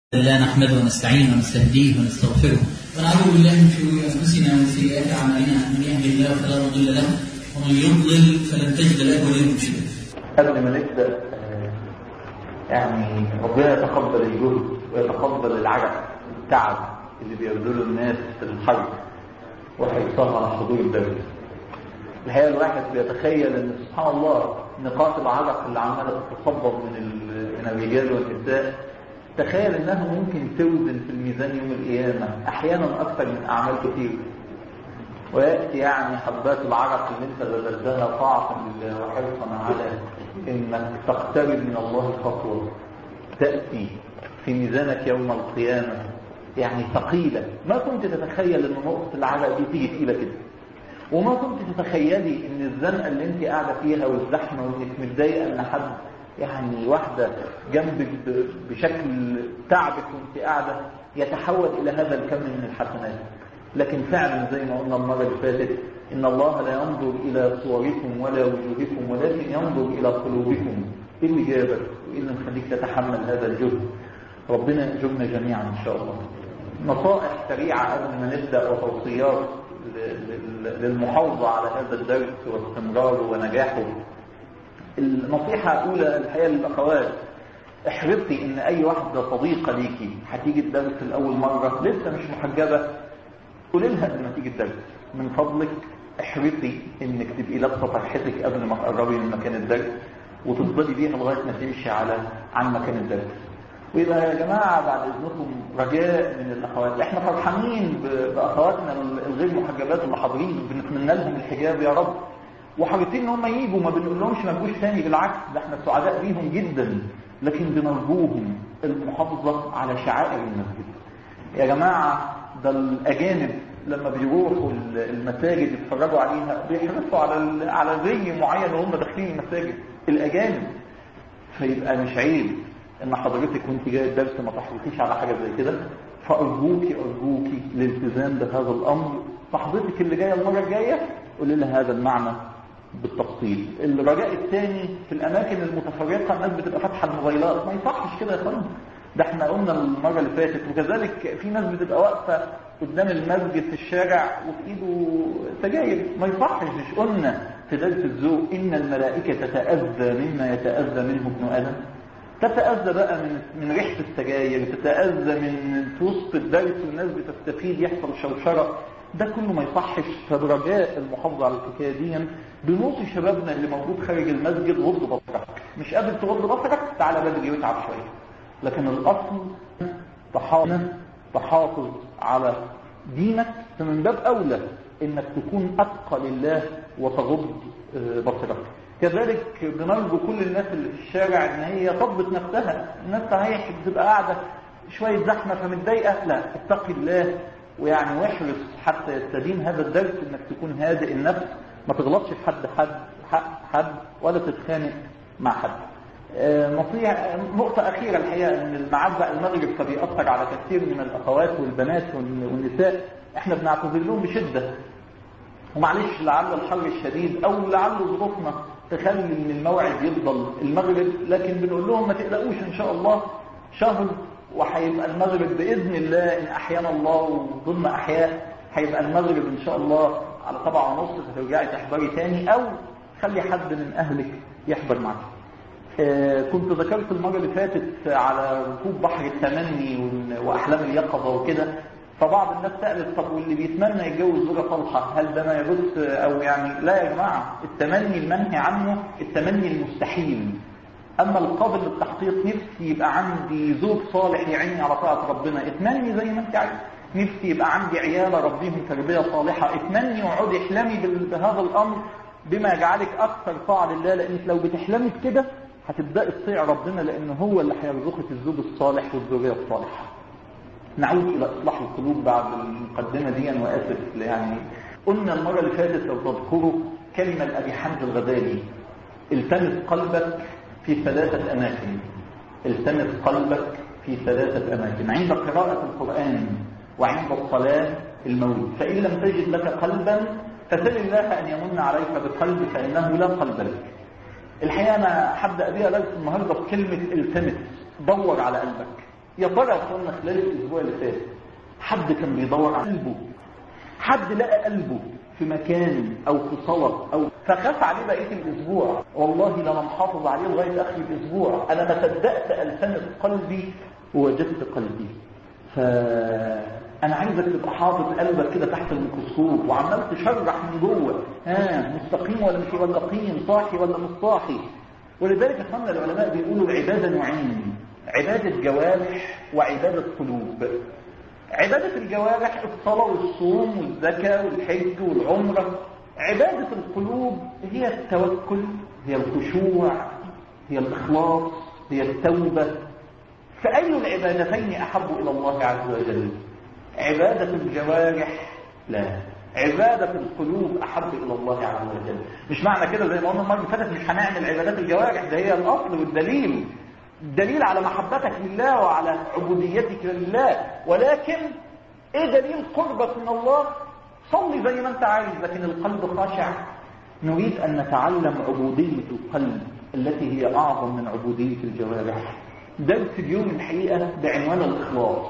لا نحمده ونستعينه ونستهديه ونستغفره ونعوذ بالله من شرور انفسنا ومن سيئات اعمالنا من يهده الله فلا مضل له ومن يضلل فلن تجد له وليا مرشدا. قبل ما نبدا آه، يعني ربنا يتقبل الجهد ويتقبل العرق التعب اللي بيبذله الناس في الحرب وحرصها على حضور الدرس. الحقيقه الواحد بيتخيل ان سبحان الله نقاط العرق اللي عماله تتصبب من ال- من الرجال والنساء تخيل انها ممكن توزن في الميزان يوم القيامه احيانا اكثر من اعمال كثير وياتي يعني حبات العرق اللي انت بذلتها طاعه لله وحرصا على انك تقترب من الله خطوه تاتي في ميزانك يوم القيامه يعني ثقيله ما كنت تتخيل ان نقطه العرق دي تيجي تقيله كده وما كنت تتخيلي ان الزنقه اللي انت قاعده فيها والزحمه وانك متضايقه ان حد يعني واحده جنبك ب- بشكل تعبك وانت قاعده يتحول الى هذا الكم من الحسنات لكن فعلا زي ما قلنا المره اللي فاتت ان الله لا ينظر الى صوركم ولا وجوهكم ولكن ينظر الى قلوبكم ايه اللي جابك وايه اللي مخليك تتحمل هذا الجهد ربنا يأجرنا جميعا ان شاء الله نصائح سريعه قبل ما نبدا وتوصيات ل- ل- للمحافظه على هذا الدرس واستمراره ونجاحه النصيحة الأولى الحقيقة للأخوات احرصي إن أي واحدة صديقة ليكي هتيجي الدرس لأول مرة لسه مش محجبة قولي لها قبل ما تيجي الدرس من فضلك احرصي إنك تبقي لابسة طرحتك قبل ما تقربي من مكان الدرس وتفضلي بيها لغاية ما تمشي على عن مكان الدرس ويبقى يا جماعة بعد إذنكم رجاء من الأخوات إحنا فرحانين ب- بأخواتنا الغير محجبات اللي حاضرين بنتمنى لهم الحجاب يا رب وحريصين ان هم يجوا ما بنقول لهمش ما تجوش تاني بالعكس ده احنا سعداء بيهم جدا لكن بنرجوهم المحافظه على شعائر المسجد يا جماعه ده الاجانب لما بيروحوا المساجد يتفرجوا عليها بيحرصوا على ال- على زي معين وهم داخلين المساجد الاجانب فيبقى مش عيب ان حضرتك وانت جاي الدرس ما تحرصيش على حاجه زي كده فارجوكي ارجوكي الالتزام بهذا الامر صاحبتك اللي جايه المره الجايه قولي لها هذا المعنى بالتفصيل الرجاء الثاني في الاماكن المتفرقه الناس بتبقى فاتحه الموبايلات ما يصحش كده يا فندم ده احنا قلنا المره اللي فاتت وكذلك في ناس بتبقى واقفه قدام المسجد في الشارع وفي ايده سجاير ما يصحش مش قلنا في درس الذوق ان الملائكه تتاذى مما يتاذى منه ابن ادم تتأذى بقى من من ريحة السجاير تتأذى من في وسط الدرس والناس بتستفيد يحصل شوشرة ده كله ما يصحش فبرجاء المحافظة على الحكاية دي بنوصي شبابنا اللي موجود خارج المسجد غض بصرك مش قادر تغض بصرك تعالى بدري واتعب شوية لكن الأصل تحافظ تحافظ على دينك فمن باب أولى انك تكون اتقى لله وتغض آه، بصرك كذلك بنرجو كل الناس اللي في الشارع ان هي تضبط نفسها الناس صحيح بتبقى قاعده شويه زحمه فمتضايقه لا اتقي الله ويعني واحرص حتى يستدين هذا الدرس انك تكون هادئ النفس ما تغلطش في حد حد حق حد ولا تتخانق مع حد آه، نصيحة نقطة أخيرة الحقيقة إن الميعاد بقى المغرب فبيأثر على كثير من الأخوات والبنات والن- والنساء إحنا بنعتذر لهم بشدة ومعلش لعل الحر الشديد او لعل ظروفنا تخلي ان الموعد يفضل المغرب لكن بنقول لهم ما تقلقوش ان شاء الله شهر وهيبقى المغرب باذن الله ان احيانا الله وضمن احياء هيبقى المغرب ان شاء الله على سبعة ونص فترجعي تحضري تاني او خلي حد من اهلك يحضر معك آه، كنت ذكرت المرة اللي فاتت على ركوب بحر التمني وال- وأحلام اليقظة وكده فبعض الناس سألت طب واللي بيتمنى يتجوز زوجة صالحة هل ده ما يجوز أو يعني لا يا جماعة التمني المنهي عنه التمني المستحيل أما القابل للتحقيق نفسي يبقى عندي زوج صالح يعيني على طاعة ربنا اتمني زي ما انت عايز نفسي يبقى عندي عيال اربيهم تربية صالحة اتمني واقعدي احلمي بال- بهذا الأمر بما يجعلك أكثر طاعة لله لأنك لو بتحلمي بكده هتبدأي تطيع ربنا لأن هو اللي هيرزقك الزوج الصالح والزوجية الصالحة نعود إلى إصلاح القلوب بعد المقدمة دي وآسف يعني قلنا المرة اللي فاتت لو تذكروا كلمة لأبي حمد الغزالي التمس قلبك في ثلاثة أماكن التمس قلبك في ثلاثة أماكن عند قراءة القرآن وعند الصلاة المولد فإن لم تجد لك قلبا فسل الله أن يمن عليك بقلب فإنه لا قلب لك الحقيقة أنا حابة أبيها درس النهاردة بكلمة التمس دور على قلبك يا ترى يا اخوانا خلال الاسبوع اللي فات حد كان بيدور على قلبه حد لقى قلبه في مكان او في صلاه او فخاف عليه بقيه الاسبوع والله لما محافظ عليه لغايه اخر الاسبوع انا ما صدقت التمس قلبي ووجدت قلبي فانا عايزك تبقى حاطط قلبك كده تحت الميكروسكوب وعمال تشرح من جوه ها مستقيم ولا مش ولا قيم صاحي ولا مش صاحي ولذلك اخواننا العلماء بيقولوا العباده نوعين عباده جوارح وعباده قلوب عبادة الجوارح الصلاة والصوم والزكاة والحج والعمرة عبادة القلوب هي التوكل هي الخشوع هي الإخلاص هي التوبة فأي العبادتين أحب إلى الله عز وجل عبادة الجوارح لا عبادة القلوب أحب إلى الله عز وجل مش معنى كده زي ما قلنا المرة اللي فاتت مش هنعمل عبادات الجوارح ده هي الأصل والدليل دليل على محبتك لله وعلى عبوديتك لله ولكن ايه دليل قربك من الله صلي زي ما انت عايز لكن القلب خاشع نريد ان نتعلم عبودية القلب التي هي اعظم من عبودية الجوارح درس اليوم الحقيقة بعنوان الاخلاص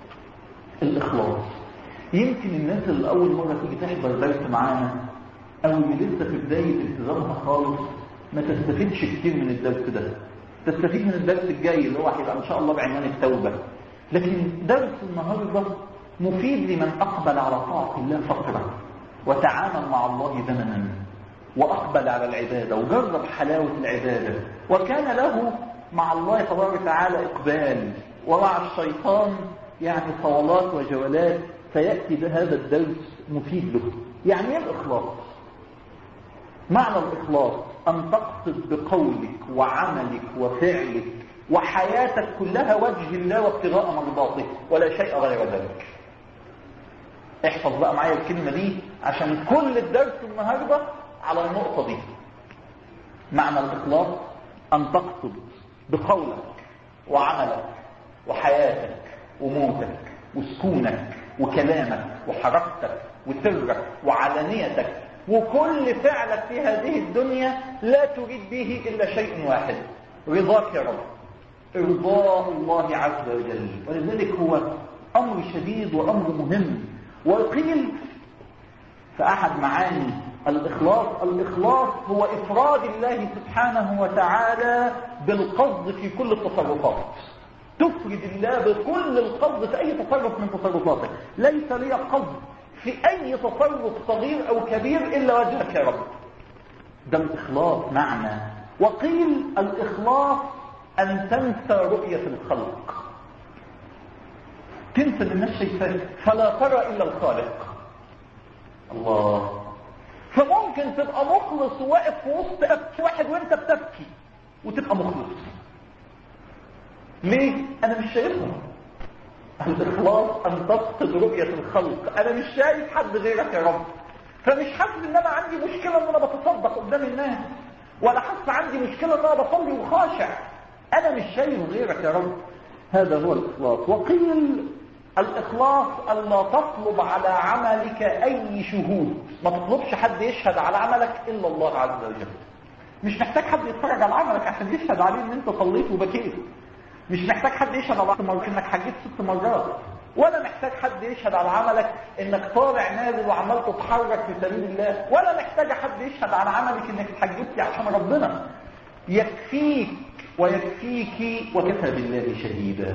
الاخلاص يمكن الناس اللي اول مرة تيجي تحضر درس معانا او اللي لسه في بداية التزامها خالص ما تستفيدش كتير من الدرس ده تستفيد من الدرس الجاي اللي هو هيبقى ان شاء الله بعنوان التوبة لكن درس النهاردة مفيد لمن اقبل على طاعة الله فترة وتعامل مع الله زمنا واقبل على العبادة وجرب حلاوة العبادة وكان له مع الله تبارك وتعالى اقبال ومع الشيطان يعني صولات وجولات سيأتي بهذا الدرس مفيد له يعني ايه الاخلاص معنى الاخلاص أن تقصد بقولك وعملك وفعلك وحياتك كلها وجه الله وابتغاء مرضاته ولا شيء غير ذلك احفظ بقى معايا الكلمة دي عشان كل الدرس النهاردة على النقطة دي معنى الإخلاص أن تقصد بقولك وعملك وحياتك وموتك وسكونك وكلامك وحركتك وسرك وعلانيتك وكل فعلك في هذه الدنيا لا تريد به إلا شيء واحد رضاك يا رب إرضاء الله عز وجل ولذلك هو أمر شديد وأمر مهم وقيل في أحد معاني الإخلاص الإخلاص هو إفراد الله سبحانه وتعالى بالقصد في كل التصرفات تفرد الله بكل القصد في أي تصرف من تصرفاتك ليس لي قصد في أي تصرف صغير أو كبير إلا وجهك يا رب ده الإخلاص معنى وقيل الإخلاص أن تنسى رؤية الخلق تنسى ان الناس شايفاك فلا ترى إلا الخالق الله فممكن تبقى مخلص وواقف في وسط واحد وانت بتبكي وتبقى مخلص ليه؟ أنا مش شايفهم الإخلاص أن تفقد رؤية الخلق أنا مش شايف حد غيرك يا رب فمش حاسس إن أنا عندي مشكلة إن أنا بتصدق قدام الناس ولا حاسس عندي مشكلة إن أنا بصلي وخاشع أنا مش شايف غيرك يا رب هذا هو الإخلاص وقيل الإخلاص ألا تطلب على عملك أي شهود ما تطلبش حد يشهد على عملك إلا الله عز وجل مش محتاج حد يتفرج على عملك عشان يشهد عليه ان انت صليت وبكيت مش محتاج حد يشهد على مرات انك حجيت ست مرات ولا محتاج حد يشهد على عملك انك طالع نازل وعمال تتحرك في سبيل الله ولا محتاج حد يشهد على عملك انك اتحجبتي عشان ربنا يكفيك ويكفيك وكفى بالله شهيدا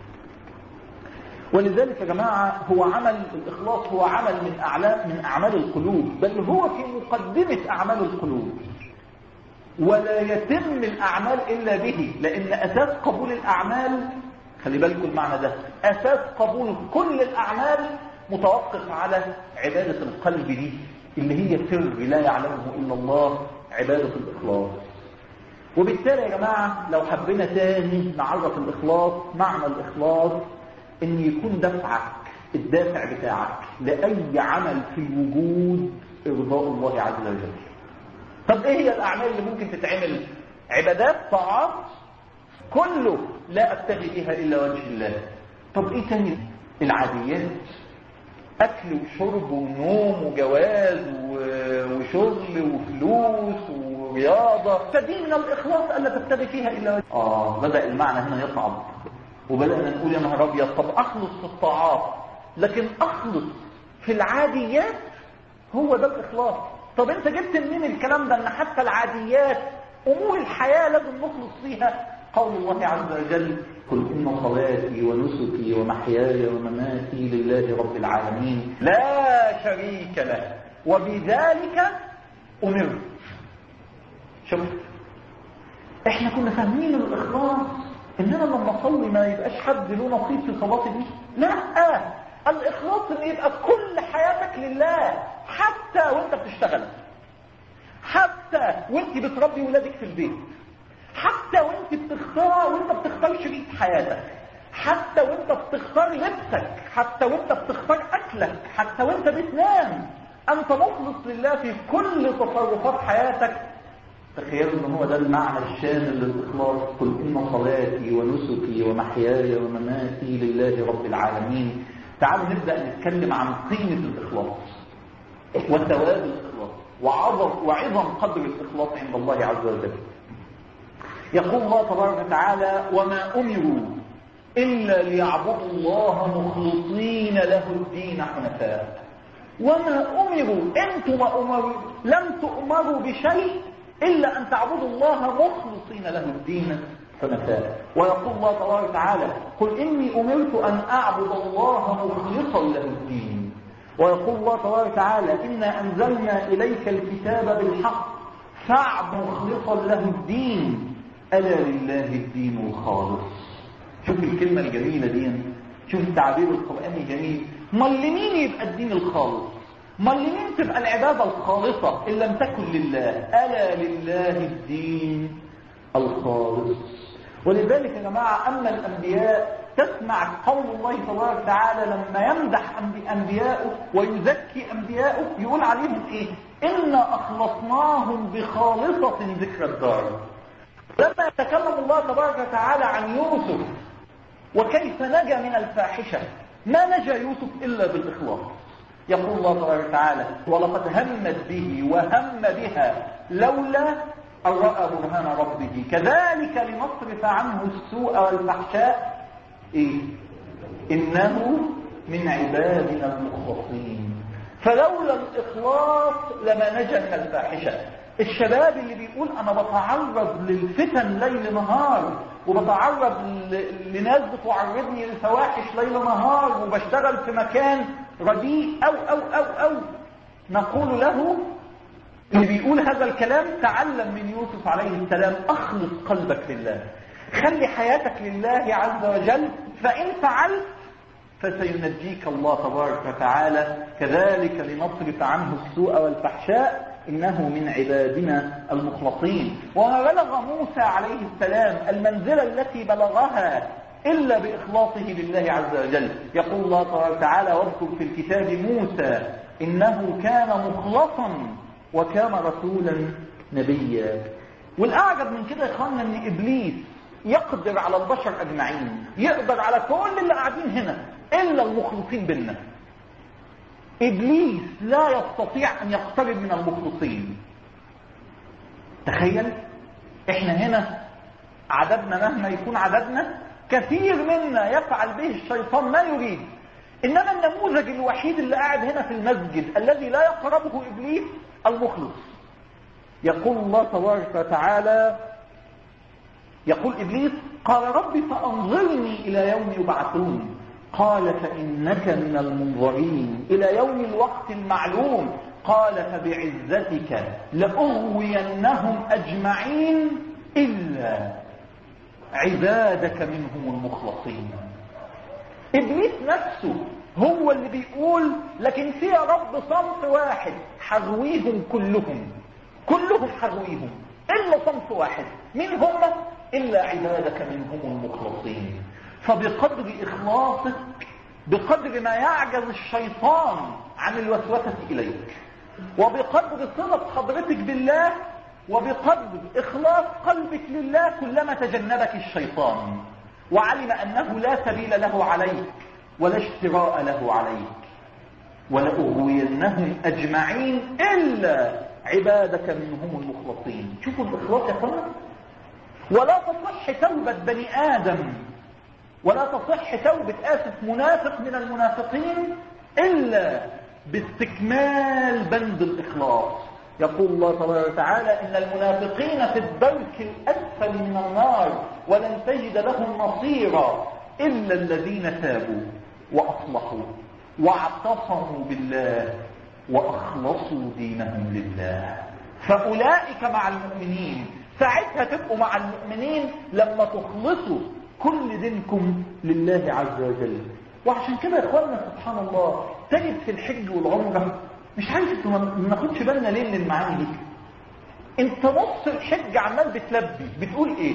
ولذلك يا جماعة هو عمل الإخلاص هو عمل من أعلام من أعمال القلوب بل هو في مقدمة أعمال القلوب ولا يتم الأعمال إلا به لأن أساس قبول الأعمال خلي بالكم المعنى ده أساس قبول كل الأعمال متوقف على عبادة القلب دي اللي هي سر لا يعلمه إلا الله عبادة الإخلاص وبالتالي يا جماعة لو حبينا تاني نعرف الإخلاص معنى الإخلاص إن يكون دفعك الدافع بتاعك لأي عمل في الوجود إرضاء الله عز وجل طب ايه هي الاعمال اللي ممكن تتعمل عبادات طاعات كله لا ابتغي بها الا وجه الله طب ايه تاني العاديات اكل وشرب ونوم وجواز وشغل وفلوس ورياضة فدي من الاخلاص الا تبتغي فيها الا وجه اه بدأ المعنى هنا يصعب وبدأنا نقول يا نهار أبيض طب أخلص في الطاعات لكن أخلص في العاديات هو ده الإخلاص طب أنت جبت منين الكلام ده أن حتى العاديات أمور الحياة لازم نخلص فيها قول الله عز وجل قل إن صلاتي ونسكي ومحياي ومماتي لله رب العالمين لا شريك له وبذلك أمرت شفت احنا كنا فاهمين الإخلاص إننا لما نصلي ما يبقاش حد له نصيب في صلاتي دي لا الإخلاص إن يبقى كل حياتك لله حتى وانت بتشتغل حتى وانت بتربي ولادك في البيت حتى وانت بتختار وانت بتختار شريك حياتك حتى وانت بتختار لبسك حتى وانت بتختار اكلك حتى وانت بتنام انت مخلص لله في كل تصرفات حياتك تخيلوا ان هو ده المعنى الشامل للاخلاص قل ان صلاتي ونسكي ومحياي ومماتي لله رب العالمين تعالوا نبدا نتكلم عن قيمه الاخلاص وثواب الاخلاص وعظم وعظم قدر الاخلاص عند الله عز وجل يقول الله تبارك وتعالى وما امروا الا ليعبدوا الله مخلصين له الدين حنفاء وما امروا انتم امروا لم تؤمروا بشيء إلا أن تعبدوا الله مخلصين له الدين حنفاء ويقول الله تبارك وتعالى قل إني أمرت أن أعبد الله مخلصا له الدين ويقول الله تبارك وتعالى إنا أنزلنا إليك الكتاب بالحق فاعبد مخلصا له الدين ألا لله الدين الخالص شوف الكلمة الجميلة دي شوف التعبير القرآني الجميل ما اللي مين يبقى الدين الخالص ما لمين تبقى العبادة الخالصة إن لم تكن لله ألا لله الدين الخالص ولذلك يا جماعة أما الأنبياء تسمع قول الله تبارك وتعالى لما يمدح أنبياءه ويزكي أنبياءه يقول عليهم إيه إنا أخلصناهم بخالصة ذكر الدار لما يتكلم الله تبارك وتعالى عن يوسف وكيف نجا من الفاحشة ما نجا يوسف إلا بالإخلاص يقول الله تبارك وتعالى ولقد همت به وهم بها لولا أن رأى برهان ربه كذلك لنصرف عنه السوء والفحشاء إيه؟ إنه من عبادنا المخلصين فلولا الإخلاص لما نجا من الفاحشة الشباب اللي بيقول أنا بتعرض للفتن ليل نهار وبتعرض لناس بتعرضني للفواحش ليل نهار وبشتغل في مكان رديء أو أو أو أو نقول له اللي بيقول هذا الكلام تعلم من يوسف عليه السلام أخلص قلبك لله خلي حياتك لله عز وجل فإن فعلت فسينجيك الله تبارك وتعالى كذلك لنصرف عنه السوء والفحشاء إنه من عبادنا المخلصين وما بلغ موسى عليه السلام المنزلة التي بلغها إلا بإخلاصه لله عز وجل يقول الله تبارك وتعالى واذكر في الكتاب موسى إنه كان مخلصا وكان رسولا نبيا والأعجب من كده يا إخواننا أن إبليس يقدر على البشر أجمعين يقدر على كل اللي قاعدين هنا إلا المخلصين بنا إبليس لا يستطيع أن يقترب من المخلصين تخيل إحنا هنا عددنا مهما يكون عددنا كثير منا يفعل به الشيطان ما يريد إنما النموذج الوحيد اللي قاعد هنا في المسجد الذي لا يقربه إبليس المخلص يقول الله تبارك وتعالى يقول إبليس قال ربي فأنظرني إلى يوم يبعثون قال فإنك من المنظرين إلى يوم الوقت المعلوم قال فبعزتك لأغوينهم أجمعين إلا عبادك منهم المخلصين إبليس نفسه هو اللي بيقول لكن في يا رب صنف واحد حغويهم كلهم كلهم حغويهم إلا صنف واحد مين هم إلا عبادك منهم المخلصين فبقدر إخلاصك بقدر ما يعجز الشيطان عن الوسوسة إليك وبقدر صلة حضرتك بالله وبقدر إخلاص قلبك لله كلما تجنبك الشيطان وعلم أنه لا سبيل له عليك ولا اشتراء له عليك ولأغوينهم أجمعين إلا عبادك منهم المخلصين شوفوا الإخلاص يا اخوانا ولا تصح توبة بني آدم ولا تصح توبة آسف منافق من المنافقين إلا باستكمال بند الإخلاص يقول الله تبارك وتعالى إن المنافقين في الدرك الأسفل من النار ولن تجد لهم نصيرا إلا الذين تابوا وأصلحوا واعتصموا بالله وأخلصوا دينهم لله فأولئك مع المؤمنين ساعتها تبقوا مع المؤمنين لما تخلصوا كل دينكم لله عز وجل وعشان كده يا اخوانا سبحان الله تجد في الحج والعمره مش عارف انتوا ما ناخدش بالنا ليه من المعاني دي انت نص الحج عمال بتلبي بتقول ايه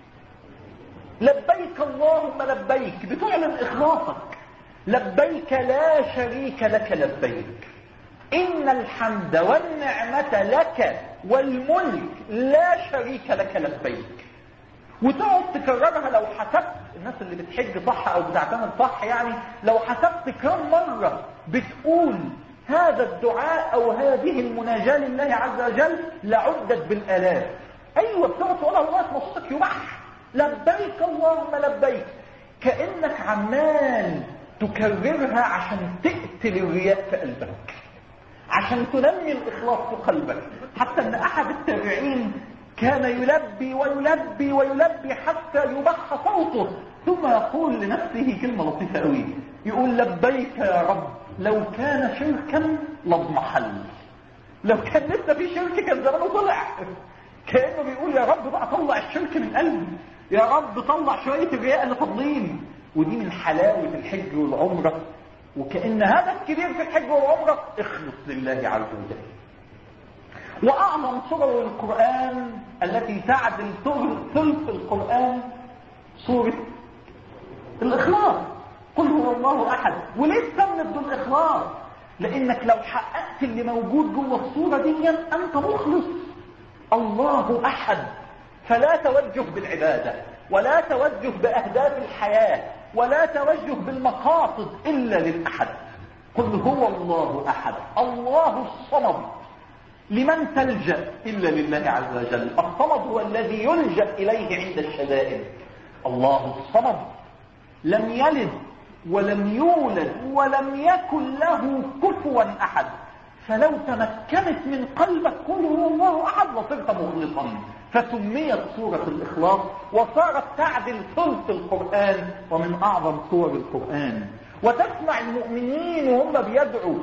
لبيك اللهم لبيك بتعلن اخلاصك لبيك لا شريك لك لبيك إن الحمد والنعمة لك والملك لا شريك لك لبيك وتقعد تكررها لو حسبت الناس اللي بتحج صح او بتعتمد صح يعني لو حسبت كم مرة بتقول هذا الدعاء او هذه المناجاة لله عز وجل لعدت بالالاف ايوه بتقعد تقولها لغايه ما صوتك يبح لبيك اللهم لبيك كانك عمال تكررها عشان تقتل الرياء في قلبك عشان تنمي الإخلاص في قلبك حتى أن أحد التابعين كان يلبي ويلبي ويلبي حتى يبح صوته ثم يقول لنفسه كلمة لطيفة قوي يقول لبيك يا رب لو كان شركا لاضمحل لو كان لسه في شرك كان زمانه طلع كأنه بيقول يا رب بقى طلع الشرك من قلبي يا رب طلع شوية الرياء اللي فاضلين ودي من حلاوة الحج والعمرة وكأن هدف كبير في الحج والعمرة اخلص لله عز وجل وأعظم صور القرآن التي تعدل ثلث القرآن سورة الإخلاص قل هو الله أحد وليه سمت بالإخلاص لأنك لو حققت اللي موجود جوه الصورة دي أنت مخلص الله أحد فلا توجه بالعبادة ولا توجه بأهداف الحياة ولا توجه بالمقاصد إلا للأحد قل هو الله أحد الله الصمد لمن تلجأ إلا لله عز وجل الصمد هو الذي يلجأ إليه عند الشدائد الله الصمد لم يلد ولم يولد ولم يكن له كفوا أحد فلو تمكنت من قلبك قل هو الله أحد لصرت مخلصا فسميت سورة الإخلاص وصارت تعدل ثلث القرآن ومن أعظم سور القرآن وتسمع المؤمنين وهم بيدعوا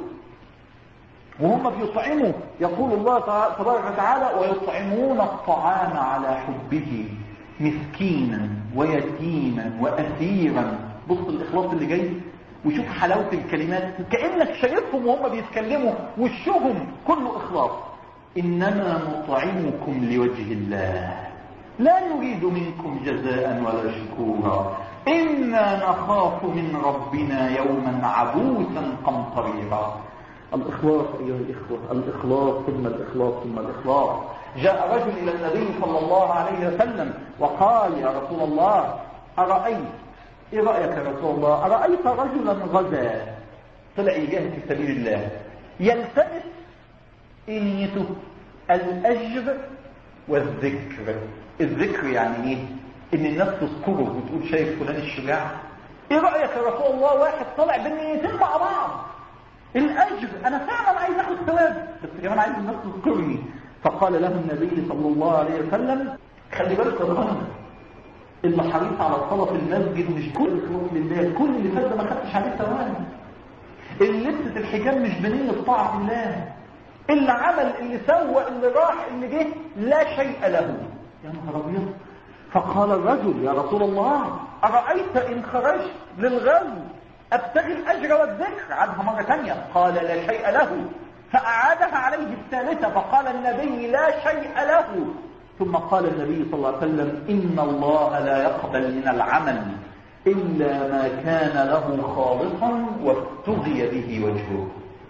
وهم بيطعموا يقول الله تبارك وتعالى ويطعمون الطعام على حبه مسكينا ويتيما وأسيرا بص الإخلاص اللي جاي وشوف حلاوة الكلمات كأنك شايفهم وهم بيتكلموا وشهم كله إخلاص إنما نطعمكم لوجه الله لا نريد منكم جزاء ولا شكورا إنا نخاف من ربنا يوما عبوسا قمطريرا الإخلاص أيها الإخوة الإخلاص ثم الإخلاص ثم الإخلاص جاء رجل إلى النبي صلى الله عليه وسلم وقال يا رسول الله أرأيت إيه رأيك يا رسول الله أرأيت رجلا غزا طلع يجاهد في سبيل الله يلتمس نيته الأجر والذكر الذكر يعني ايه ان الناس تذكره وتقول شايف فلان الشجاع ايه رأيك يا رسول الله واحد طلع بالنيتين مع بعض الاجر انا فعلا عايز اخد ثواب بس كمان عايز الناس تذكرني فقال له النبي صلى الله عليه وسلم خلي بالك يا رهان اللي حريص على صلاة في المسجد مش كل خلاص لله كل اللي فات ما خدتش عليه ثواب اللي لبست الحجاب مش بنية طاعة الله اللي عمل اللي سوى اللي راح اللي جه لا شيء له يا نهار ابيض فقال الرجل يا رسول الله أرأيت إن خرجت للغزو أبتغي الأجر والذكر عادها مرة ثانية قال لا شيء له فأعادها عليه الثالثة فقال النبي لا شيء له ثم قال النبي صلى الله عليه وسلم إن الله لا يقبل من العمل إلا ما كان له خالصا وابتغي به وجهه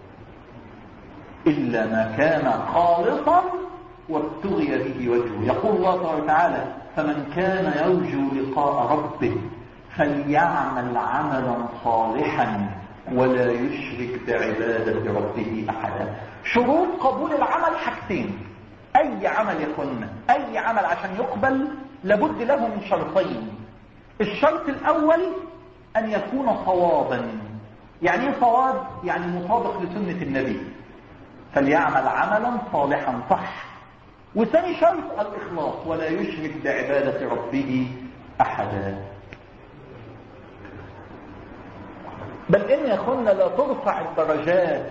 إلا ما كان خالصا وابتغي به وجهه يقول الله سبحانه وتعالى فمن كان يرجو لقاء ربه فليعمل عملا صالحا ولا يشرك بعبادة ربه أحدا شروط قبول العمل حاجتين أي عمل يا اخوانا أي عمل عشان يقبل لابد له من شرطين الشرط الأول أن يكون صوابا يعني ايه صواب؟ يعني مطابق لسنة النبي فليعمل عملا صالحا صح وثاني شرط الإخلاص ولا يشرك بعبادة ربه أحدا بل إن يا أخوانا لا ترفع الدرجات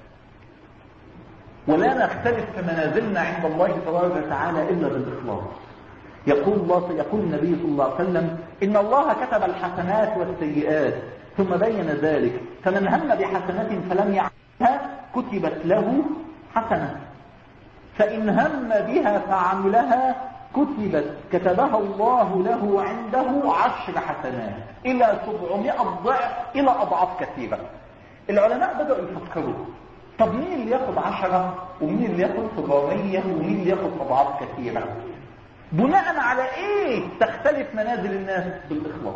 ولا نختلف في منازلنا عند الله تبارك وتعالى إلا بالإخلاص يقول الله يقول النبي صلى الله عليه وسلم إن الله كتب الحسنات والسيئات ثم بين ذلك فمن هم بحسنة فلم يعملها كتبت له حسنة فإن هم بها فعملها كتبت كتبها الله له عنده عشر حسنات إلى سبعمائة ضعف إلى أضعاف كثيرة العلماء بدأوا يفكروا طب مين اللي ياخد عشرة ومين اللي ياخد سبعمية ومين اللي ياخد أضعاف كثيرة بناء على ايه تختلف منازل الناس بالإخلاص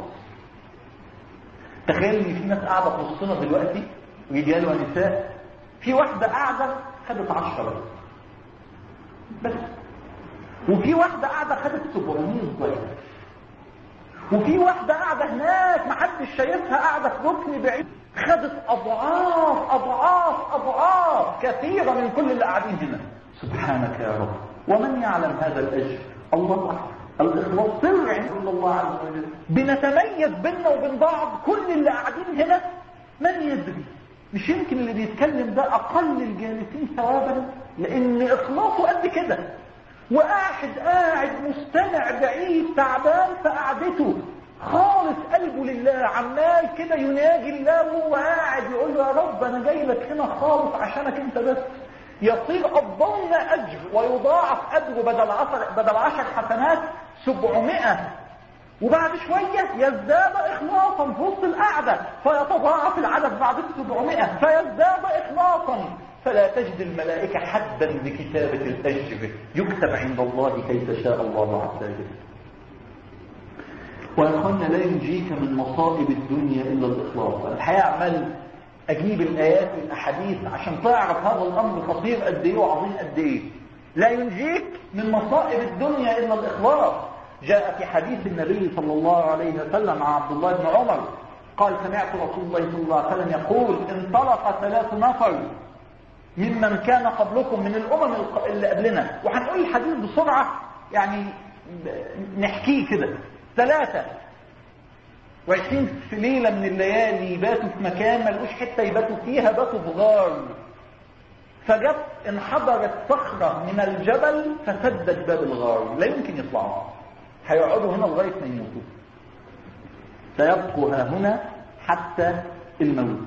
تخيل ان في ناس قاعدة في وسطنا دلوقتي رجال ونساء في واحدة قاعدة خدت عشرة بس وفي واحدة قاعدة خدت 700 ضعف وفي واحدة قاعدة هناك محدش شايفها قاعدة في ركن بعيد خدت أضعاف أضعاف أضعاف كثيرة من كل اللي قاعدين هنا سبحانك يا رب ومن يعلم هذا الأجر الله أعلم الإخلاص سر عند الله عز وجل بنتميز بيننا وبين بعض كل اللي قاعدين هنا من يدري مش يمكن اللي بيتكلم ده أقل الجالسين ثوابا لأن إخلاصه قد كده وقاعد قاعد مستمع بعيد تعبان في قعدته خالص قلبه لله عمال كده يناجي الله وهو قاعد يقول له يا رب انا جاي لك هنا خالص عشانك انت بس يصير الضمن اجر ويضاعف اجره بدل عشر بدل عشر حسنات 700 وبعد شوية يزداد إخلاصا في وسط القعدة فيتضاعف العدد بعد 700 فيزداد إخلاصا فلا تجد الملائكة حدا لكتابة الأجر يكتب عند الله كيف شاء الله عز وجل ويا لا ينجيك من مصائب الدنيا إلا الإخلاص الحقيقة عمال أجيب الآيات والأحاديث عشان تعرف هذا الأمر خطير قد إيه وعظيم قد إيه لا ينجيك من مصائب الدنيا إلا الإخلاص جاء في حديث النبي صلى الله عليه وسلم مع عبد الله بن عمر قال سمعت رسول الله صلى الله عليه وسلم يقول انطلق ثلاث نفر ممن كان قبلكم من الأمم اللي قبلنا وهنقول الحديث بسرعة يعني نحكيه كده ثلاثة وعشرين في ليلة من الليالي باتوا في مكان ما لقوش حتة يباتوا فيها باتوا في غار فجت انحدرت صخرة من الجبل فسدت باب الغار لا يمكن يطلعوا هيقعدوا هنا لغاية ما يموتوا سيبقوا ها هنا حتى الموت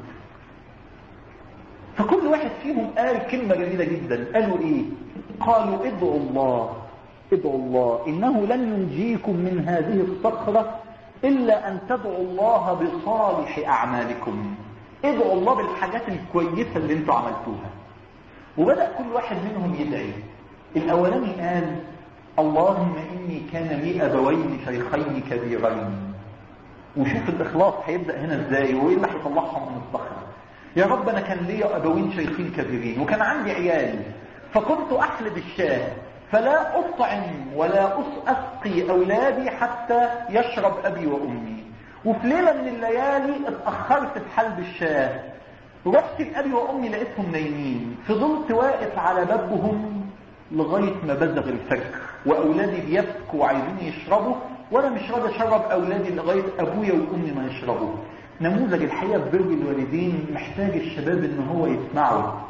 فكل واحد فيهم قال كلمة جميلة جدا قالوا ايه قالوا ادعوا الله ادعوا الله انه لن ينجيكم من هذه الصخرة الا ان تدعوا الله بصالح اعمالكم ادعوا الله بالحاجات الكويسة اللي انتوا عملتوها وبدأ كل واحد منهم يدعي الاولاني قال اللهم اني كان لي ابوين شيخين كبيرين وشوف الاخلاص هيبدأ هنا ازاي وايه اللي هيطلعهم من الصخرة يا رب انا كان لي ابوين شيخين كبيرين وكان عندي عيال فكنت احلب الشاه فلا اطعم ولا اسقي اولادي حتى يشرب ابي وامي وفي ليلة من الليالي اتأخرت في حلب الشاه رحت لأبي وأمي لقيتهم نايمين فضلت واقف على بابهم لغاية ما بزغ الفجر وأولادي بيبكوا وعايزين يشربوا وأنا مش راضي أشرب أولادي لغاية أبويا وأمي ما يشربوا نموذج الحقيقة ببر الوالدين محتاج الشباب ان هو يسمعه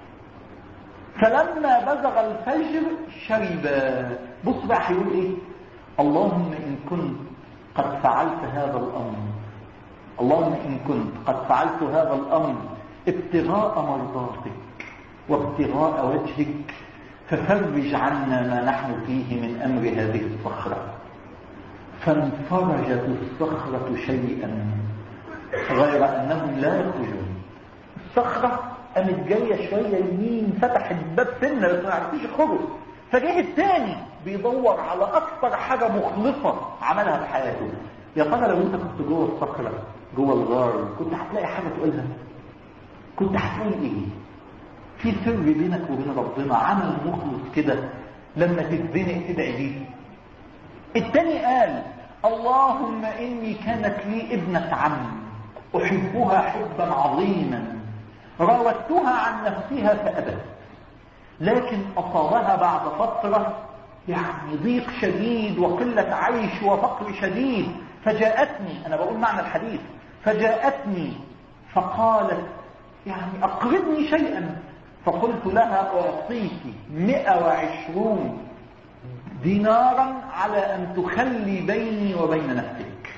فلما بزغ الفجر شرب بص بقى هيقول ايه اللهم ان كنت قد فعلت هذا الامر اللهم ان كنت قد فعلت هذا الامر ابتغاء مرضاتك وابتغاء وجهك ففرج عنا ما نحن فيه من امر هذه الصخره فانفرجت الصخره شيئا غير أنهم لا يخرجون الصخرة قامت جاية شوية يمين فتحت باب سنة بس ما عرفوش يخرجوا فجاه الثاني بيدور على أكثر حاجة مخلصة عملها في حياته يا ترى لو أنت كنت جوه الصخرة جوه الغار كنت هتلاقي حاجة تقولها كنت هتقول إيه في سر بينك وبين ربنا عمل مخلص كده لما تتزنق تدعي بيه التاني قال اللهم إني كانت لي ابنة عم أحبها حبا عظيما راودتها عن نفسها فأبت لكن أصابها بعد فترة يعني ضيق شديد وقلة عيش وفقر شديد فجاءتني أنا بقول معنى الحديث فجاءتني فقالت يعني أقرضني شيئا فقلت لها أعطيك مئة وعشرون دينارا على أن تخلي بيني وبين نفسك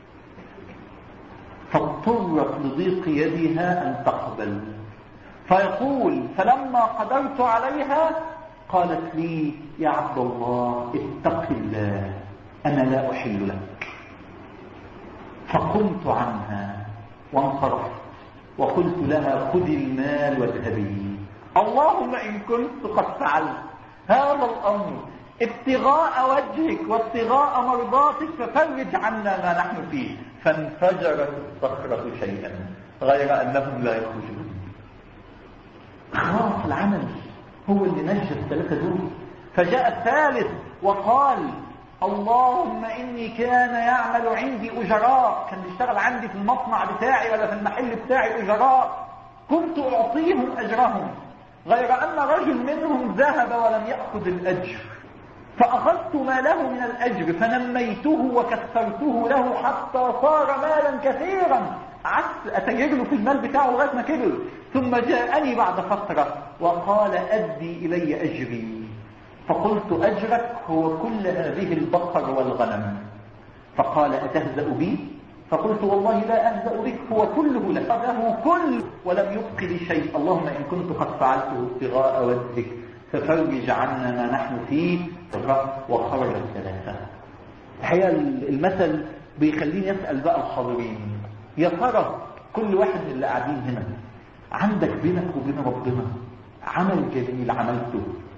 فاضطرت لضيق يدها أن تقبل فيقول فلما قدرت عليها قالت لي يا عبد الله اتق الله أنا لا أحل لك فقمت عنها وانصرفت وقلت لها خذي المال واذهبي اللهم إن كنت قد فعلت هذا الأمر ابتغاء وجهك وابتغاء مرضاتك ففرج عنا ما نحن فيه فانفجرت الصخرة شيئا غير أنهم لا يخرجون خلاص العمل هو اللي نجى الثلاثة دول فجاء الثالث وقال اللهم إني كان يعمل عندي أجراء كان بيشتغل عندي في المصنع بتاعي ولا في المحل بتاعي أجراء كنت أعطيهم أجرهم غير أن رجل منهم ذهب ولم يأخذ الأجر فأخذت ماله من الأجر فنميته وكثرته له حتى صار مالا كثيرا قعدت أتجر له في المال بتاعه لغاية ما كبر ثم جاءني بعد فترة وقال أدي إلي أجري فقلت أجرك هو كل هذه البقر والغنم فقال أتهزأ بي فقلت والله لا أهزأ بك هو كله لك له كل ولم يبق لي شيء اللهم إن كنت قد فعلته ابتغاء وجهك ففرج عنا ما نحن فيه وخرج الثلاثة الحقيقة المثل بيخليني أسأل بقى الحاضرين يا ترى كل واحد من اللي قاعدين هنا عندك بينك وبين ربنا عمل جميل عملته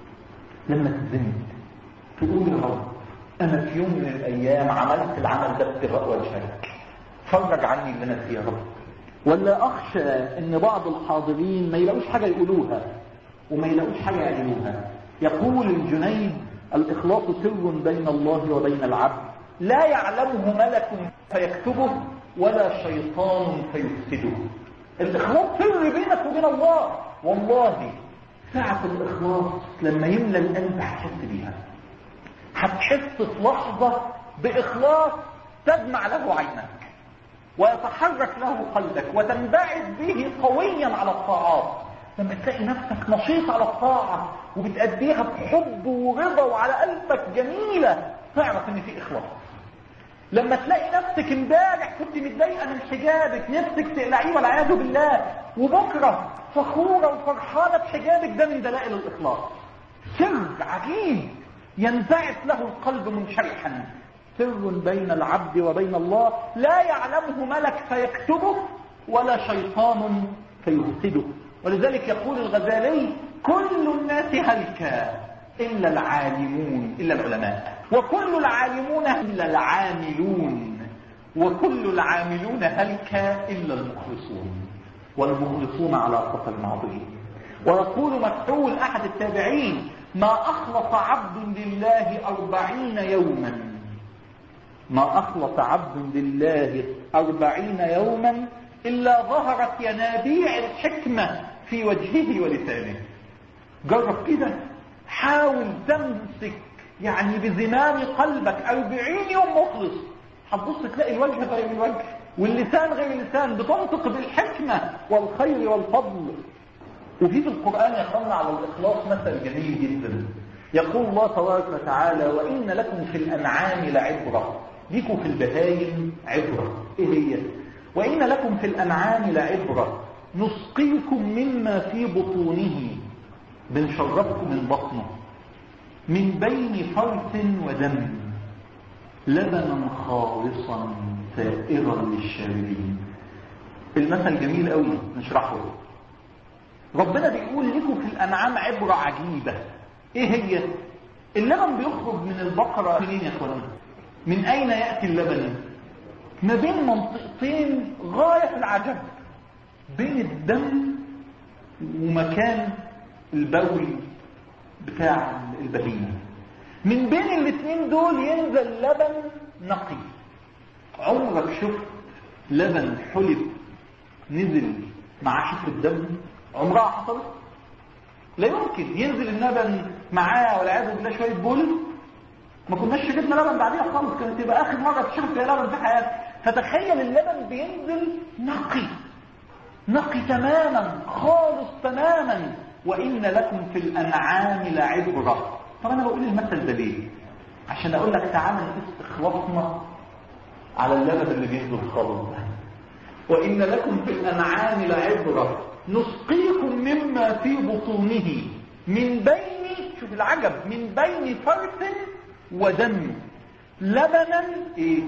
لما تزنت تقول يا رب انا في يوم من الايام عملت العمل ده ابتغاء وجهك فرج عني اللي انا فيه يا رب ولا اخشى ان بعض الحاضرين ما يلاقوش حاجه يقولوها وما يلاقوش حاجه يعملوها يقول الجنيد الاخلاص سر بين الله وبين العبد لا يعلمه ملك فيكتبه ولا شيطان فيفسده الاخلاص سر بينك وبين الله والله ساعة الإخلاص لما يملى القلب هتحس بيها هتحس في لحظة بإخلاص تدمع له عينك ويتحرك له قلبك وتنبعث به قويا على الطاعات لما تلاقي نفسك نشيط على الطاعة وبتأديها بحب ورضا وعلى قلبك جميلة تعرف ان في إخلاص لما تلاقي نفسك امبارح كنت متضايقه من حجابك نفسك تقلعيه والعياذ بالله وبكره فخوره وفرحانه بحجابك ده من دلائل الاخلاص سر عجيب ينبعث له القلب منشرحا سر بين العبد وبين الله لا يعلمه ملك فيكتبه ولا شيطان فيفسده ولذلك يقول الغزالي كل الناس هلكا إلا العالمون إلا العلماء وكل العالمون إلا العاملون وكل العاملون هلك إلا المخلصون والمخلصون على خطر عظيم ويقول مكحول أحد التابعين ما أخلص عبد لله أربعين يوما ما أخلص عبد لله أربعين يوما إلا ظهرت ينابيع الحكمة في وجهه ولسانه جرب كده حاول تمسك يعني بزمام قلبك أربعين يوم مخلص هتبص تلاقي الوجه غير الوجه واللسان غير اللسان بتنطق بالحكمة والخير والفضل وفي في القرآن يقولنا على الإخلاص مثل جميل جدا يقول الله تبارك وتعالى وإن لكم في الأنعام لعبرة ليكم في البهايم عبرة إيه هي وإن لكم في الأنعام لعبرة نسقيكم مما في بطونه بنشربكم من بطنه من بين فرث ودم لبنا خالصا سائرا للشاربين المثل جميل قوي نشرحه ربنا بيقول لكم في الانعام عبرة عجيبة ايه هي اللبن بيخرج من البقرة منين يا اخوانا من اين يأتي اللبن ما بين منطقتين غاية في العجب بين الدم ومكان البول بتاع البهيمة من بين الاثنين دول ينزل لبن نقي عمرك شفت لبن حلب نزل مع شفة دم عمرها حصلت لا يمكن ينزل اللبن معاه والعياذ بالله شويه بول ما كناش شربنا لبن بعديها خالص كانت تبقى اخر مره تشرب فيها لبن في حياتك فتخيل اللبن بينزل نقي نقي تماما خالص تماما وان لكم في الانعام لعبره طب انا بقول المثل ده ليه عشان اقول لك تعالى نقيس اخلاصنا على اللبن اللي بينزل خالص ده وان لكم في الانعام لعبره نسقيكم مما في بطونه من بين شوف العجب من بين فرث ودم لبنا ايه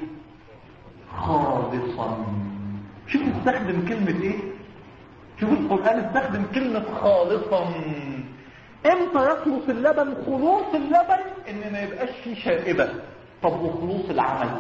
خالصا شوف استخدم كلمة ايه شوف القرآن استخدم كلمة خالصا امتى يخلص اللبن خلوص اللبن ان ما يبقاش فيه شائبة طب وخلوص العمل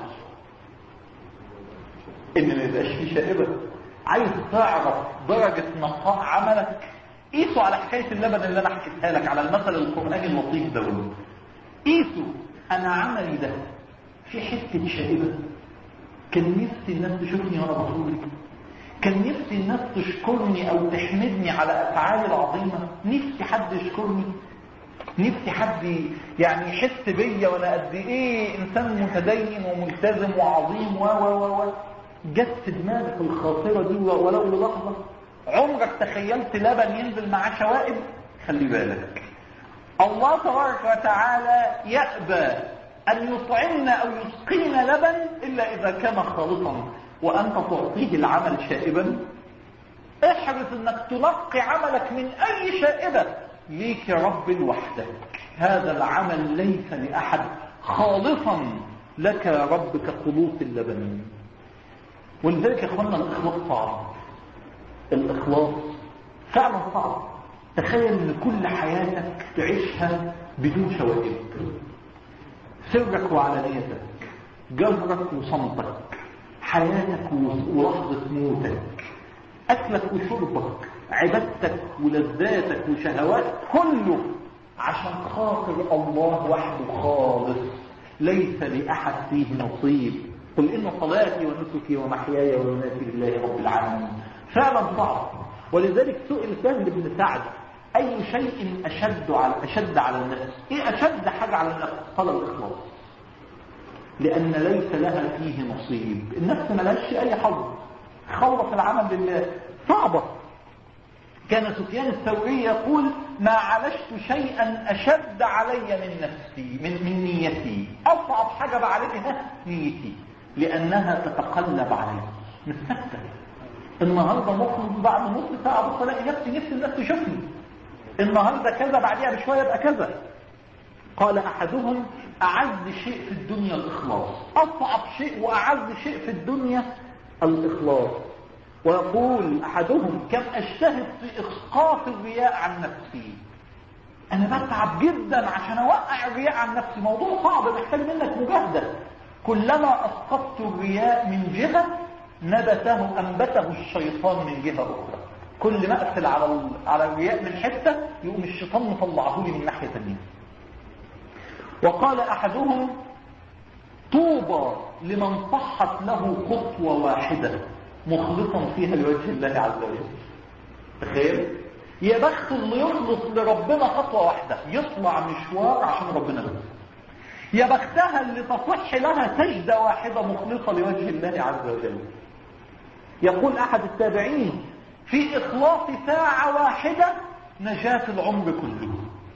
ان ما يبقاش فيه شائبة عايز تعرف درجة نقاء عملك قيسوا على حكاية اللبن اللي انا حكيتها لك على المثل القرآني اللطيف ده قيسوا انا عملي ده في حتة شائبة كان نفسي الناس تشوفني وانا بصوري كان نفسي الناس تشكرني او تحمدني على افعالي العظيمة نفسي حد يشكرني نفسي حد يعني يحس بيا وانا قد ايه انسان متدين وملتزم وعظيم و و و و جت في دماغك الخاطرة دي ولو للحظة عمرك تخيلت لبن ينزل معاه شوائب خلي بالك الله تبارك وتعالى يأبى أن يطعمنا أو يسقينا لبن إلا إذا كان خالصا وأنت تعطيه العمل شائبا احرص أنك تلقي عملك من أي شائبة ليك يا رب لوحدك هذا العمل ليس لأحد خالصا لك يا رب كخلوص اللبن ولذلك يا اخوانا الاخلاص صعب الاخلاص فعلا صعب تخيل ان كل حياتك تعيشها بدون شوائب سرك وعلانيتك جهرك وصمتك حياتك ولحظة موتك أكلك وشربك عبادتك ولذاتك وشهواتك كله عشان خاطر الله وحده خالص ليس لأحد فيه نصيب قل إن صلاتي ونسكي ومحياي ومماتي لله رب العالمين فعلا صعب ولذلك سئل سهل بن سعد أي شيء أشد على أشد على النفس إيه أشد حاجة على النفس قال الإخلاص لأن ليس لها فيه نصيب النفس ما لهاش أي حظ خلص العمل لله صعبة كان سفيان الثوري يقول ما عالجت شيئا أشد علي من نفسي من, من نيتي أصعب حاجة بعالجها نيتي لأنها تتقلب علي مش ثابته النهارده مخرج بعد نص ساعة بص الاقي نفسي نفسي الناس تشوفني النهارده كذا بعديها بشوية يبقى كذا قال أحدهم أعز شيء في الدنيا الإخلاص أصعب شيء وأعز شيء في الدنيا الإخلاص ويقول أحدهم كم أجتهد في إسقاط الرياء عن نفسي أنا بتعب جدا عشان أوقع الرياء عن نفسي موضوع صعب محتاج منك مجاهدة كلما أسقطت الرياء من جهة نبته أنبته الشيطان من جهة أخرى كل ما أقفل على على الرياء من حتة يقوم الشيطان مطلعه لي من ناحية ثانية وقال أحدهم طوبى لمن صحت له خطوة واحدة مخلصا فيها لوجه الله عز وجل تخيل يا بخت اللي يخلص لربنا خطوة واحدة يطلع مشوار عشان ربنا بس يا بختها اللي تصح لها سجدة واحدة مخلصة لوجه الله عز وجل يقول أحد التابعين في إخلاص ساعة واحدة نجاة العمر كله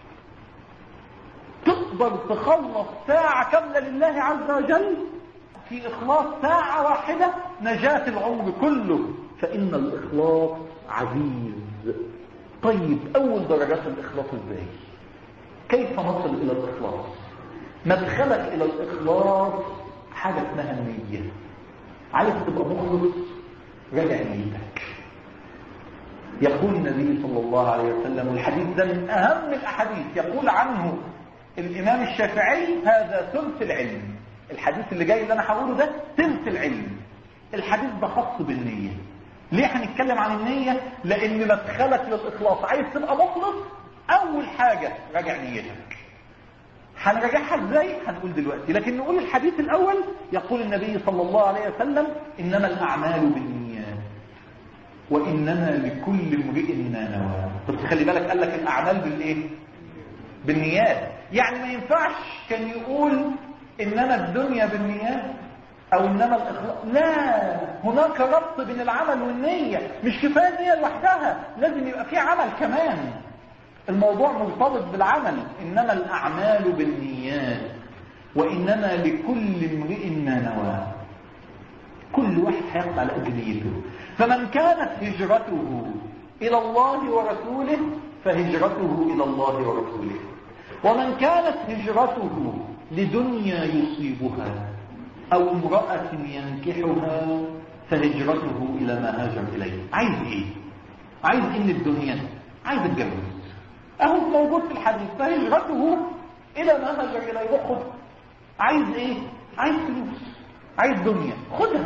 تقدر تخلص ساعة كاملة لله عز وجل في إخلاص ساعة واحدة نجاة العمر كله فإن الإخلاص عزيز طيب أول درجات الإخلاص إزاي كيف نصل إلى الإخلاص مدخلك إلى الإخلاص حاجة اسمها النية عايز تبقى مخلص راجع نيتك يقول النبي صلى الله عليه وسلم الحديث ده من أهم الأحاديث يقول عنه الإمام الشافعي هذا ثلث العلم الحديث اللي جاي اللي أنا هقوله ده ثلث العلم الحديث ده خاص بالنية ليه هنتكلم عن النية لأن مدخلك للإخلاص عايز تبقى مخلص أول حاجة راجع نيتك هنراجعها ازاي هنقول دلوقتي لكن نقول الحديث الاول يقول النبي صلى الله عليه وسلم انما الاعمال بالنيات وانما لكل امرئ ما نوى بس خلي بالك قال لك الاعمال بالايه بالنيات يعني ما ينفعش كان يقول انما الدنيا بالنيات او انما الاخلاص لا هناك ربط بين العمل والنيه مش كفايه النيه لوحدها لازم يبقى في عمل كمان الموضوع مرتبط بالعمل انما الاعمال بالنيات وانما لكل امرئ ما نوى كل واحد هيقطع على قد نيته فمن كانت هجرته الى الله ورسوله فهجرته الى الله ورسوله ومن كانت هجرته لدنيا يصيبها او امرأة ينكحها فهجرته الى ما هاجر اليه عايز ايه عايز ايه من الدنيا عايز الجواز اهو موجود في الحديث فهجرته الى ما هاجر اليه خد عايز ايه عايز فلوس عايز دنيا خدها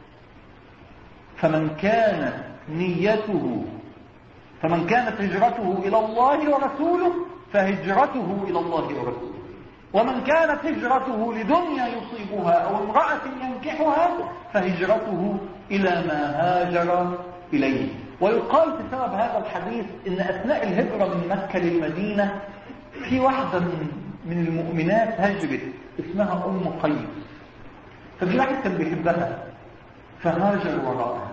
فمن كانت نيته فمن كانت هجرته الى الله ورسوله فهجرته الى الله ورسوله ومن كانت هجرته لدنيا يصيبها او امرأة ينكحها فهجرته الى ما هاجر اليه ويقال بسبب هذا الحديث ان اثناء الهجرة من مكة للمدينة في واحدة من, من المؤمنات هجرت اسمها ام قيس ففي واحد كان بيحبها فهاجر وراءها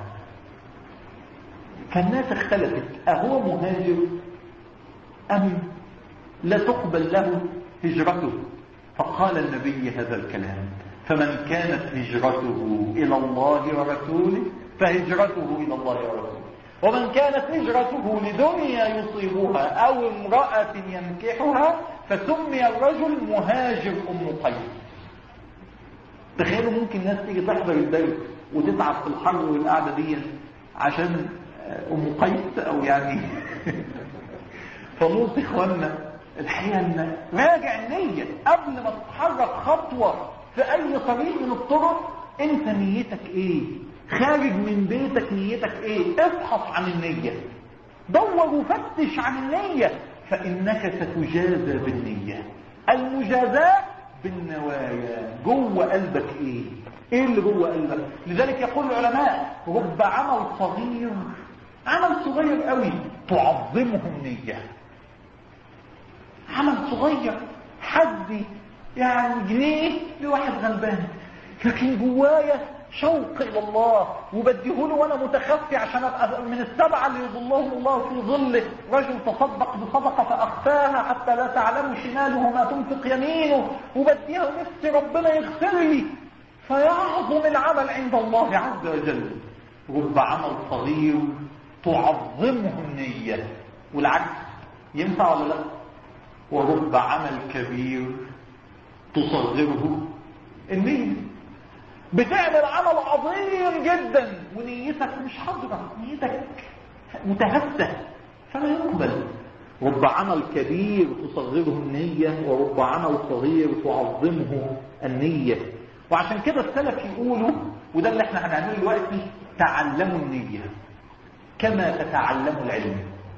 فالناس اختلفت اهو مهاجر ام لا تقبل له هجرته فقال النبي هذا الكلام فمن كانت هجرته إلى الله ورسوله فهجرته إلى الله ورسوله ومن كانت هجرته لدنيا يصيبها أو امرأة ينكحها فسمي الرجل مهاجر أم قيس تخيلوا ممكن ناس تيجي تحضر الدرس وتتعب في الحر والقعدة دي عشان أم قيس أو يعني فنوصي إخواننا الحقيقة ان راجع النية قبل ما تتحرك خطوة في اي طريق من الطرق انت نيتك ايه خارج من بيتك نيتك ايه ابحث عن النية دور وفتش عن النية فانك ستجازى بالنية المجازاة بالنوايا جوه قلبك ايه ايه اللي جوه قلبك لذلك يقول العلماء رب عمل صغير عمل صغير قوي تعظمه النيه عمل صغير حد يعني جنيه لواحد غلبان لكن جوايا شوق الى الله وبديهوله وانا متخفي عشان ابقى من السبعه اللي يظلهم الله في ظله رجل تصدق بصدقه فاخفاها حتى لا تعلم شماله ما تنفق يمينه وبديها نفسي ربنا يغفر لي فيعظم العمل عند الله عز وجل رب عمل صغير تعظمه النيه والعكس ينفع ولا لا ورب عمل كبير تصغره النية بتعمل عمل عظيم جدا ونيتك مش حاضرة نيتك متهفة فلا يقبل رب عمل كبير تصغره النية ورب عمل صغير تعظمه النية وعشان كده السلف يقولوا وده اللي احنا هنعمله دلوقتي تعلموا النية كما تتعلموا العلم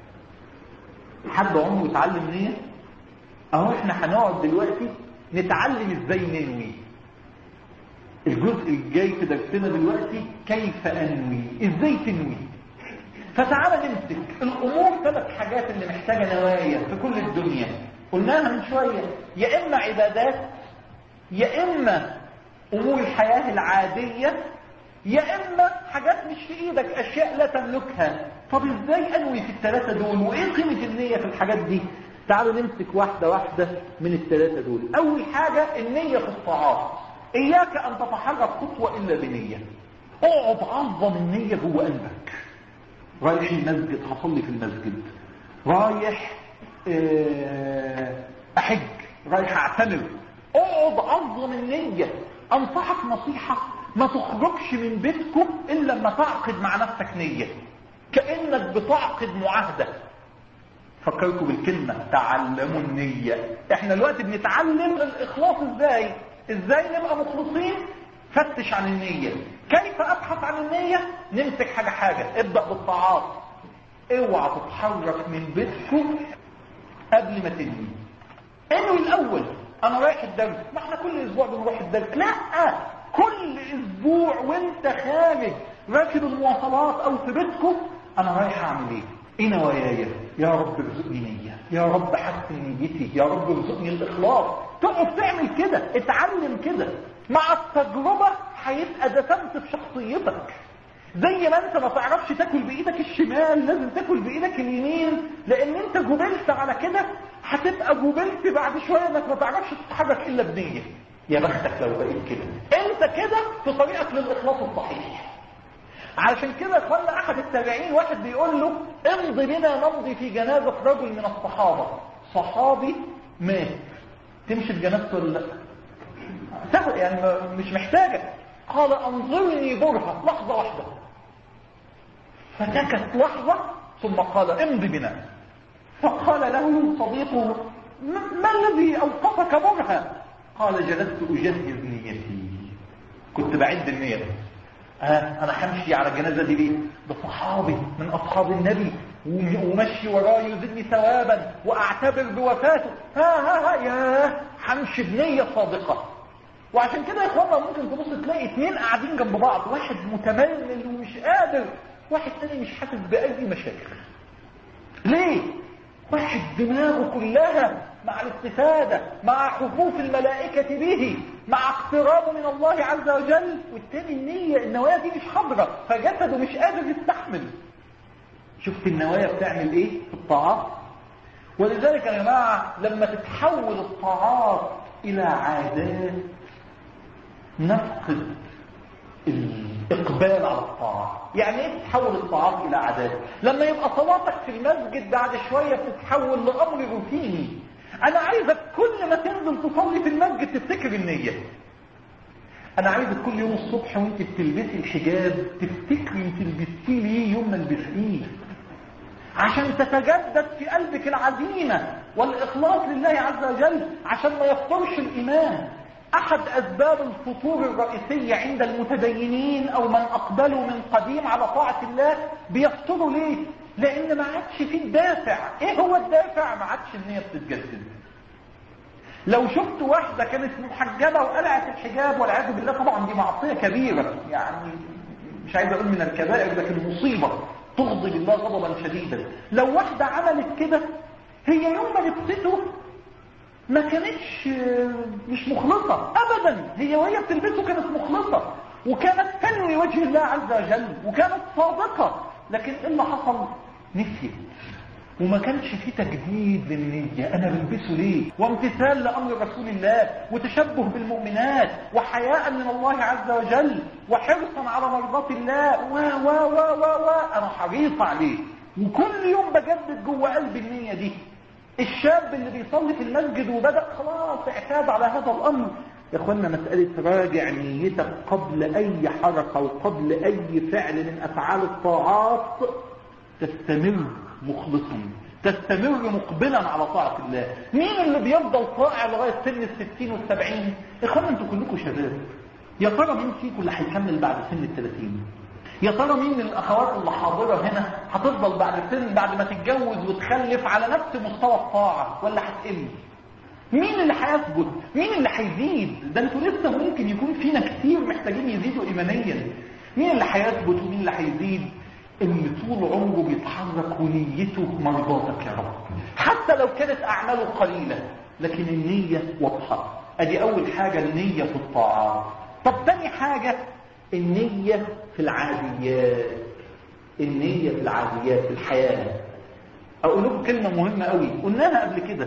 حد عمره يتعلم نية اهو احنا هنقعد دلوقتي نتعلم ازاي ننوي الجزء الجاي في درسنا دلوقتي كيف انوي ازاي تنوي فتعالى نمسك الامور ثلاث حاجات اللي محتاجه نوايا في كل الدنيا قلناها من شويه يا اما عبادات يا اما امور الحياه العاديه يا اما حاجات مش في ايدك اشياء لا تملكها طب ازاي انوي في الثلاثه دول وايه قيمه النيه في الحاجات دي تعالوا نمسك واحدة واحدة من الثلاثة دول أول حاجة النية في الطاعات إياك أن تتحرك خطوة إلا بنية اقعد عظم النية جوه قلبك رايح المسجد هصلي في المسجد رايح أحج رايح أعتمر اقعد عظم النية أنصحك نصيحة ما تخرجش من بيتكم إلا لما تعقد مع نفسك نية كأنك بتعقد معاهدة فكركم بالكلمة تعلموا النية احنا دلوقتي بنتعلم الاخلاص ازاي ازاي نبقى مخلصين فتش عن النية كيف ابحث عن النية نمسك حاجة حاجة ابدأ بالطاعات اوعى تتحرك من بيتكم قبل ما تنوي انوي الاول انا رايح الدرس ما احنا كل اسبوع بنروح الدرس لا كل اسبوع وانت خارج راكب المواصلات او في بيتكم انا رايح اعمل ايه ايه نواياي يا رب ارزقني نية يا رب حسن نيتي يا رب ارزقني الاخلاص تقف تعمل كده اتعلم كده مع التجربة هيبقى دسمت في شخصيتك زي ما انت ما تعرفش تاكل بايدك الشمال لازم تاكل بايدك اليمين لان انت جبلت على كده هتبقى جبلت بعد شوية انك ما تعرفش تتحرك الا بنية يا بختك لو بقيت كده انت كده في طريقك للاخلاص الصحيح علشان كده اخوانا احد التابعين واحد بيقول له امضي بنا نمضي في جنازة رجل من الصحابة صحابي مات تمشي بجنازته ولا لا سهل يعني مش محتاجة قال انظرني برهة لحظة واحدة فسكت لحظة ثم قال امضي بنا فقال له صديقه ما الذي اوقفك برهة قال جلست اجهز نيتي كنت بعد النية ها انا همشي على الجنازة دي ليه ده صحابي من اصحاب النبي ومشي وراه يزيدني ثوابا واعتبر بوفاته ها ها ها يا همشي بنية صادقة وعشان كده يا اخوانا ممكن تبص تلاقي اثنين قاعدين جنب بعض واحد متململ ومش قادر واحد تاني مش حاسس باي مشاكل ليه واحد دماغه كلها مع الاستفادة مع حفوف الملائكة به مع اقترابه من الله عز وجل والتاني النية النوايا دي مش حاضرة فجسده مش قادر يستحمل شفت النوايا بتعمل ايه في الطاعات ولذلك يا جماعة لما تتحول الطاعات الى عادات نفقد الإقبال على الطاعة يعني ايه تتحول الطاعات إلى عادات لما يبقى صلاتك في المسجد بعد شوية تتحول لأمر روتيني أنا عايزك كل ما تنزل تصلي في المسجد تفتكر النية أنا عايزك كل يوم الصبح وانت بتلبسي الحجاب تفتكري انت لبستيه ليه يوم ما لبستيه عشان تتجدد في قلبك العزيمة والإخلاص لله عز وجل عشان ما يفطرش الإيمان احد اسباب الفطور الرئيسية عند المتدينين او من اقبلوا من قديم على طاعة الله بيفطروا ليه لان ما عادش فيه الدافع ايه هو الدافع ما عادش النية بتتجدد لو شفت واحدة كانت محجبة وقلعت الحجاب والعياذ بالله طبعا دي معصية كبيرة يعني مش عايز اقول من الكبائر لكن مصيبة تغضب الله غضبا شديدا لو واحدة عملت كده هي يوم ما لبسته ما كانتش مش مخلصة ابدا هي وهي بتلبسه كانت مخلصة وكانت تنوي وجه الله عز وجل وكانت صادقة لكن ايه اللي حصل نسيت وما كانش في تجديد للنية انا بلبسه ليه وامتثال لامر رسول الله وتشبه بالمؤمنات وحياء من الله عز وجل وحرصا على مرضاة الله و و و و و انا حريص عليه وكل يوم بجدد جوه قلبي النية دي الشاب اللي بيصلي في المسجد وبدأ خلاص اعتاد على هذا الأمر يا اخوانا مسألة راجع نيتك قبل أي حركة وقبل أي فعل من أفعال الطاعات تستمر مخلصا تستمر مقبلا على طاعة الله مين اللي بيفضل طائع لغاية سن الستين والسبعين اخوانا انتوا كلكم شباب يا ترى مين فيكم اللي هيكمل بعد سن الثلاثين يا ترى مين من الاخوات اللي حاضره هنا هتفضل بعد سن بعد ما تتجوز وتخلف على نفس مستوى الطاعه ولا هتقل مين اللي هيثبت مين اللي هيزيد ده انتوا لسه ممكن يكون فينا كتير محتاجين يزيدوا ايمانيا مين اللي هيثبت ومين اللي هيزيد اللي طول عمره بيتحرك ونيته مرضاتك يا رب حتى لو كانت اعماله قليله لكن النيه واضحه ادي اول حاجه النيه في الطاعات طب تاني حاجه النية في العاديات النية في العاديات في الحياة أقول لكم كلمة مهمة قوي قلناها قبل كده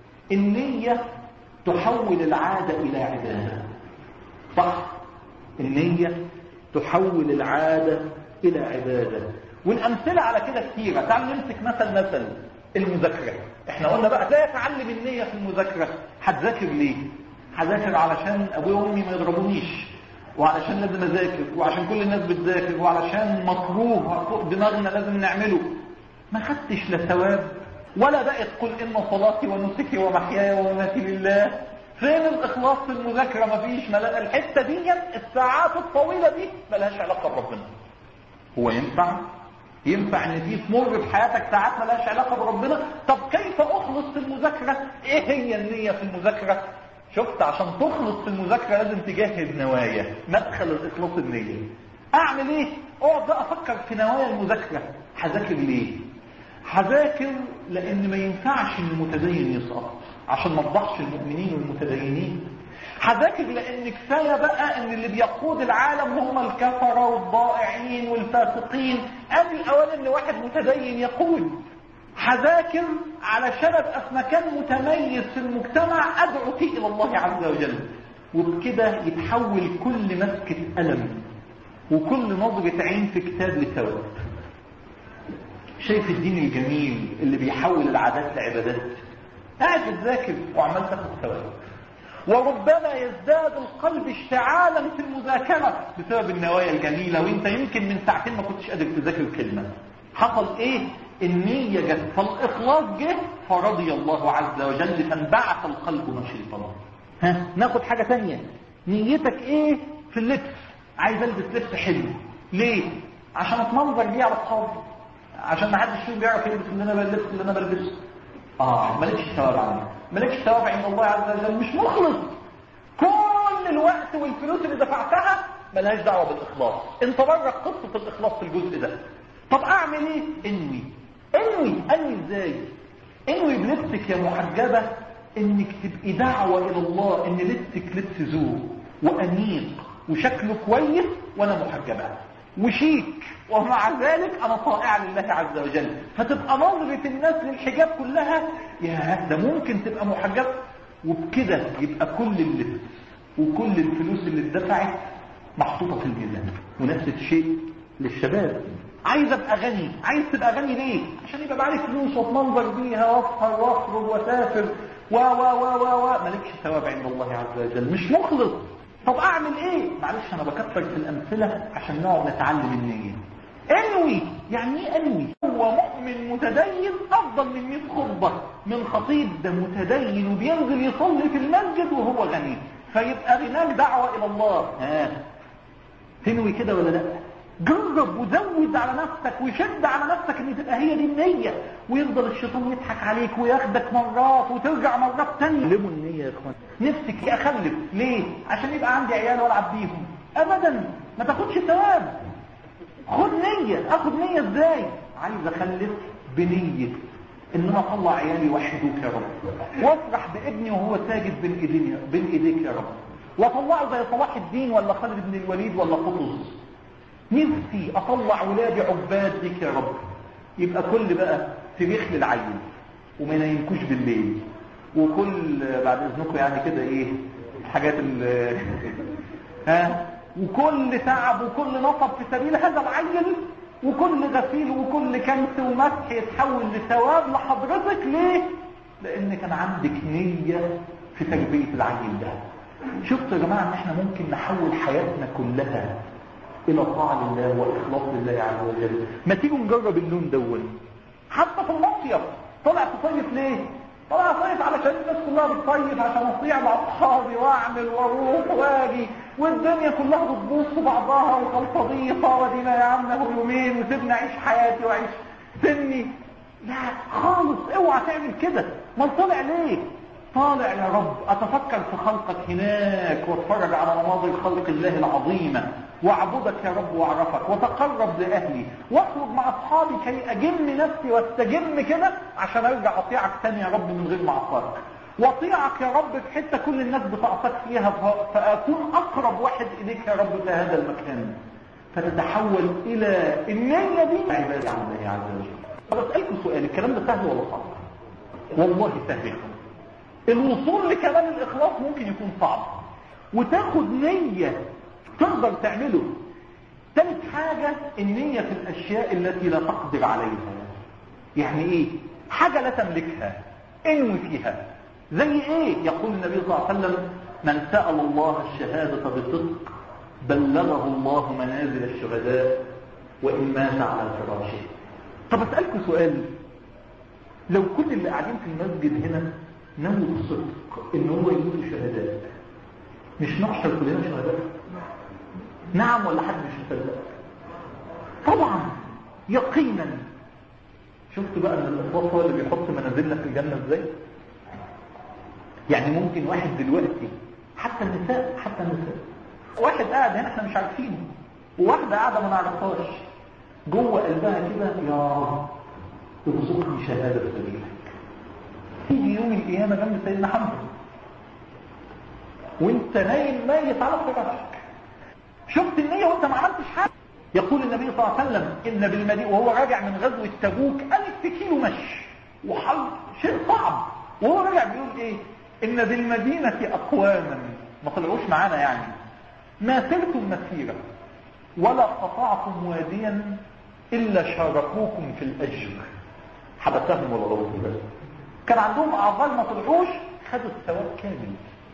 النية تحول العادة إلى عبادة صح النية تحول العادة إلى عبادة والأمثلة على كده كثيرة تعال نمسك مثل مثل المذاكرة احنا قلنا بقى لا يتعلم النية في المذاكرة هتذاكر ليه هذاكر علشان أبوي وأمي ما يضربونيش وعلشان لازم اذاكر وعشان كل الناس بتذاكر وعلشان مكروه فوق دماغنا لازم نعمله ما خدتش لا ثواب ولا بقت قل ان صلاتي ونسكي ومحياي ومماتي لله فين الاخلاص في المذاكره مفيش ملا... الحته دي الساعات الطويله دي ملهاش علاقه بربنا هو ينفع ينفع ان دي تمر بحياتك ساعات ملهاش علاقه بربنا طب كيف اخلص في المذاكره ايه هي النيه في المذاكره شفت عشان تخلص في المذاكرة لازم تجهز نوايا مدخل الإخلاص النية أعمل إيه؟ أقعد بقى أفكر في نوايا المذاكرة هذاكر ليه؟ هذاكر لأن ما ينفعش إن المتدين يسقط عشان ما تضحش المؤمنين والمتدينين هذاكر لأن كفاية بقى إن اللي بيقود العالم هم الكفرة والضائعين والفاسقين قبل الأوان إن واحد متدين يقول هذاكر علشان ابقى في مكان متميز في المجتمع ادعو فيه الى الله عز وجل وبكده يتحول كل مسكة ألم وكل نظرة عين في كتاب لثواب شايف الدين الجميل اللي بيحول العادات لعبادات قاعد بتذاكر وعمال تاخد ثواب وربما يزداد القلب اشتعالا في المذاكرة بسبب النوايا الجميلة وانت يمكن من ساعتين ما كنتش قادر تذاكر كلمة حصل ايه النية جت فالإخلاص جه فرضي الله عز وجل فانبعث القلب نشيطا ها ناخد حاجة تانية نيتك ايه في اللبس عايز البس لبس حلو ليه عشان اتمنظر بيه على اصحابي عشان ما حدش فيهم بيعرف يلبس اللي انا بلبس اللي انا بلبسه اه مالكش ثواب عني مالكش ثواب عند الله عز وجل مش مخلص كل الوقت والفلوس اللي دفعتها ملهاش دعوه بالاخلاص انت بره قصه الاخلاص في الجزء ده طب اعمل ايه اني انوي انوي ازاي انوي بلبسك يا محجبة انك تبقي دعوة الى الله ان لبسك لبس ذوق وانيق وشكله كويس وانا محجبة وشيك ومع ذلك انا طائع لله عز وجل فتبقى نظرة الناس للحجاب كلها يا ده ممكن تبقى محجب وبكده يبقى كل اللبس وكل الفلوس اللي اتدفعت محطوطة في الميزان ونفس الشيء للشباب عايز ابقى غني عايز تبقى غني ليه عشان يبقى معايا فلوس واتمنظر بيها واسهر واخرج واسافر و و و و و مالكش ثواب عند الله عز وجل مش مخلص طب اعمل ايه معلش انا بكثر في الامثله عشان نقعد نتعلم النيه انوي يعني ايه انوي هو مؤمن متدين افضل من 100 خطبه من خطيب ده متدين وبينزل يصلي في المسجد وهو غني فيبقى غناك دعوه الى الله ها تنوي كده ولا لا جرب وزود على نفسك وشد على نفسك ان تبقى هي دي النية ويفضل الشيطان يضحك عليك وياخدك مرات وترجع مرات تانية علموا النية يا اخوان نفسك اخلف ليه عشان يبقى عندي عيال والعب بيهم ابدا ما تاخدش ثواب خد نية اخد نية ازاي عايز اخلف بنية ان انا اطلع عيالي وحدوك يا رب وافرح بابني وهو ساجد بين ايدينا بين ايديك يا رب واطلعه زي صلاح الدين ولا خالد بن الوليد ولا قطز نفسي اطلع ولادي عباد ليك يا رب يبقى كل بقى تاريخ للعين وما ينامكوش بالليل وكل بعد اذنكم يعني كده ايه الحاجات ال ها وكل تعب وكل نصب في سبيل هذا العين وكل غسيل وكل كنس ومسح يتحول لثواب لحضرتك ليه لان كان عندك نية في تربية العين ده شفتوا يا جماعة ان احنا ممكن نحول حياتنا كلها الى طاعة لله واخلاص لله عز وجل ما تيجوا نجرب اللون دون حتى في المصيف طلع تصيف ليه طلع صيف علشان الناس كلها بتصيف عشان اطيع مع اصحابي واعمل واروح واجي والدنيا كلها بتبوظ في بعضها وخلطبيطه ودينا يا عم اهو يومين وسيبني اعيش حياتي واعيش سني لا خالص اوعى تعمل كده ما طلع ليه طالع يا رب اتفكر في خلقك هناك واتفرج على مناظر خلق الله العظيمة واعبدك يا رب واعرفك وتقرب لاهلي واخرج مع اصحابي كي اجم نفسي واستجم كده عشان ارجع اطيعك تاني يا رب من غير ما اعصاك واطيعك يا رب في حته كل الناس بتعصاك فيها فاكون اقرب واحد اليك يا رب في هذا المكان فتتحول الى النية دي عبادة عن الله عز وجل بسألكم سؤال الكلام ده سهل ولا صعب والله سهل الوصول لكمال الإخلاص ممكن يكون صعب وتاخد نية تقدر تعمله ثالث حاجة النية في الأشياء التي لا تقدر عليها يعني إيه حاجة لا تملكها انوي فيها زي إيه يقول النبي صلى الله عليه وسلم من سأل الله الشهادة بصدق بلغه الله منازل الشهداء وإن مات على فراشه طب أسألكم سؤال لو كل اللي قاعدين في المسجد هنا نووا بصدق ان هو يموتوا شهداء مش نحشر كلنا شهداء نعم ولا حد مش مصدق طبعا يقينا شفت بقى ان الاخلاص هو اللي بيحط منازلنا في الجنه ازاي يعني ممكن واحد دلوقتي حتى النساء حتى النساء واحد قاعد هنا احنا مش عارفينه وواحدة قاعدة ما نعرفهاش جوه قلبها كده يا رب ارزقني شهادة في سبيلك تيجي يوم القيامة جنب سيدنا حمزة وانت نايم ميت على فراشك شفت النية وانت ما عملتش حاجة يقول النبي صلى الله عليه وسلم ان بالمدينة وهو راجع من غزوة تبوك ألف كيلو مشي وحل شيء صعب وهو راجع بيقول ايه ان بالمدينة اقواما ما طلعوش معانا يعني ما سرتم مسيرة ولا قطعتم واديا الا شاركوكم في الاجر حبسهم الغرور بس كان عندهم اعضاء ما طلعوش خدوا الثواب كامل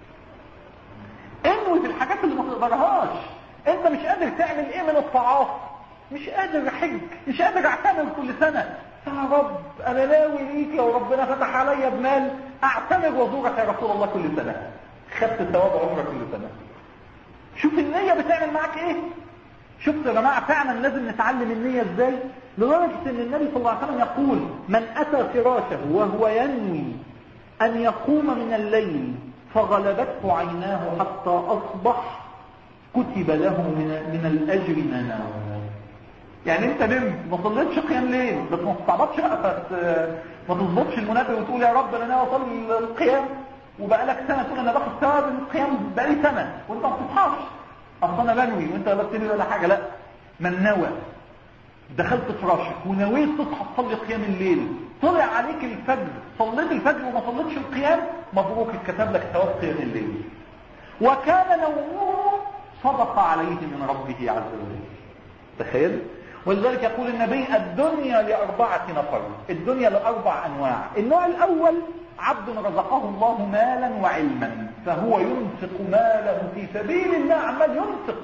انوي في الحاجات اللي ما تقدرهاش انت مش قادر تعمل ايه من الطاعات مش قادر احج مش قادر اعتمر كل سنة يا رب انا ناوي ليك لو ربنا فتح عليا بمال اعتمر وزورك يا رسول الله كل سنة خدت ثواب عمرك كل سنة شوف النية بتعمل معاك ايه شفت يا جماعة فعلا لازم نتعلم النية ازاي لدرجة ان النبي صلى الله عليه وسلم يقول من اتى فراشه وهو ينوي ان يقوم من الليل فغلبته عيناه حتى اصبح كتب له من, من الاجر ما نوى يعني انت نمت ما صليتش قيام ليل بس ما تستعبطش ما تظبطش المنبه وتقول يا رب انا ناوي اصلي القيام وبقالك سنه تقول انا باخد ثواب القيام بقالي سنه وانت ما بتصحاش اصل انا بنوي وانت لا بتنوي ولا حاجه لا من نوى دخلت فراشك ونويت تصحى تصلي قيام الليل طلع عليك الفجر صليت الفجر وما صليتش القيام مبروك اتكتب لك ثواب قيام الليل وكان نومه صدق عليه من ربه عز وجل تخيل ولذلك يقول النبي الدنيا لأربعة نفر الدنيا لأربع أنواع النوع الأول عبد رزقه الله مالا وعلما فهو ينفق ماله في سبيل الله عمال ينفق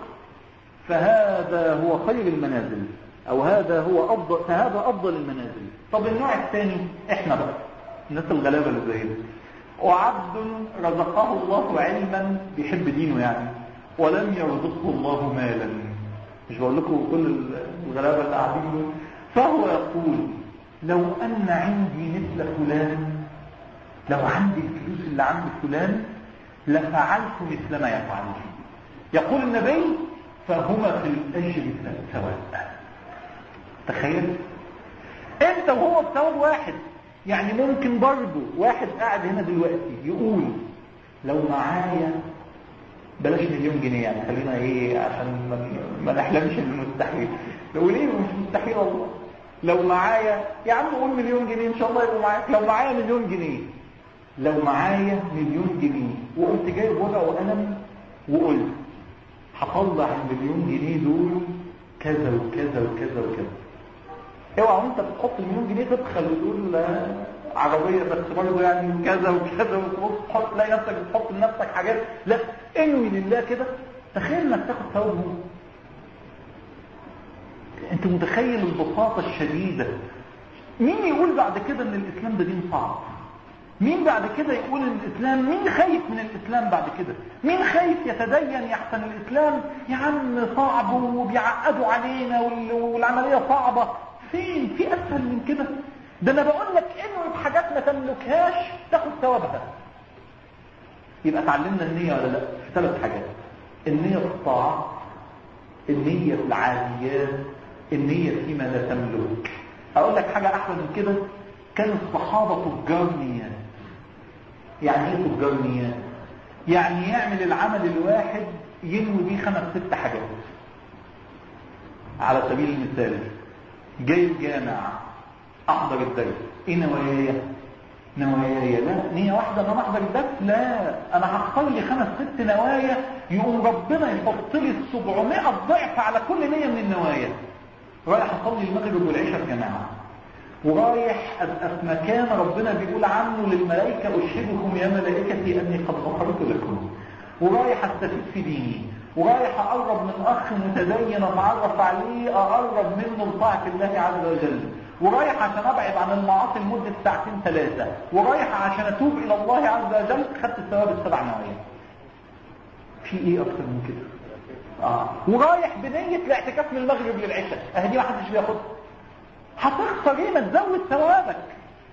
فهذا هو خير المنازل او هذا هو افضل فهذا افضل المنازل طب النوع الثاني احنا بقى الناس الغلابه اللي زينا وعبد رزقه الله علما بيحب دينه يعني ولم يرزقه الله مالا مش بقول لكم كل الغلابه اللي قاعدين فهو يقول لو ان عندي مثل فلان لو عندي الفلوس اللي عند فلان لفعلت مثل ما يفعل يقول النبي فهما في الاجر سواء تخيل انت وهو بثواب واحد يعني ممكن برضه واحد قاعد هنا دلوقتي يقول لو معايا بلاش مليون جنيه يعني خلينا ايه عشان ما نحلمش بالمستحيل نقول ايه مش مستحيل والله لو معايا يا عم قول مليون جنيه ان شاء الله يبقوا معاك لو معايا مليون جنيه لو معايا مليون جنيه وقلت جايب ورقه وقلم وقلت هطلع المليون جنيه دول كذا وكذا وكذا وكذا اوعى وانت بتحط المليون جنيه تدخل وتقول عربية بس برضه يعني كذا وكذا وتبص تحط تلاقي نفسك بتحط لنفسك حاجات لا انوي لله كده تخيل انك تاخد ثوابه انت متخيل البساطة الشديدة مين يقول بعد كده ان الاسلام ده دين صعب مين بعد كده يقول ان الاسلام مين خايف من الاسلام بعد كده مين خايف يتدين يحسن الاسلام يا عم صعب وبيعقدوا علينا والعملية صعبة فين في اسهل من كده ده انا بقول لك انوي بحاجات ما تملكهاش تاخد ثوابها يبقى اتعلمنا النية ولا لا في ثلاث حاجات النية في الطاعات النية في العاديات النية فيما لا تملك اقول لك حاجة احلى من كده كان الصحابة تجار نيات يعني ايه تجار نيات يعني يعمل العمل الواحد ينوي بيه خمس ست حاجات على سبيل المثال جاي الجامع احضر الدرس ايه نواياي نواياي لا نية واحدة انا احضر الدرس لا انا هختار لي خمس ست نوايا يقوم ربنا يحط لي 700 ضعف على كل نية من النوايا رايح اصلي المغرب والعشاء في جماعه ورايح ابقى في مكان ربنا بيقول عنه للملائكه اشهدكم يا ملائكتي اني قد غفرت لكم ورايح استفيد في ديني ورايح اقرب من اخ متدين اتعرف عليه اقرب منه لطاعه الله عز وجل ورايح عشان ابعد عن المعاصي لمده ساعتين ثلاثه ورايح عشان اتوب الى الله عز وجل خدت الثواب السبع نوايا في ايه اكتر من كده اه ورايح بنيه الاعتكاف من المغرب للعشاء اهي دي ما حدش بياخدها هتخسر ايه ما تزود ثوابك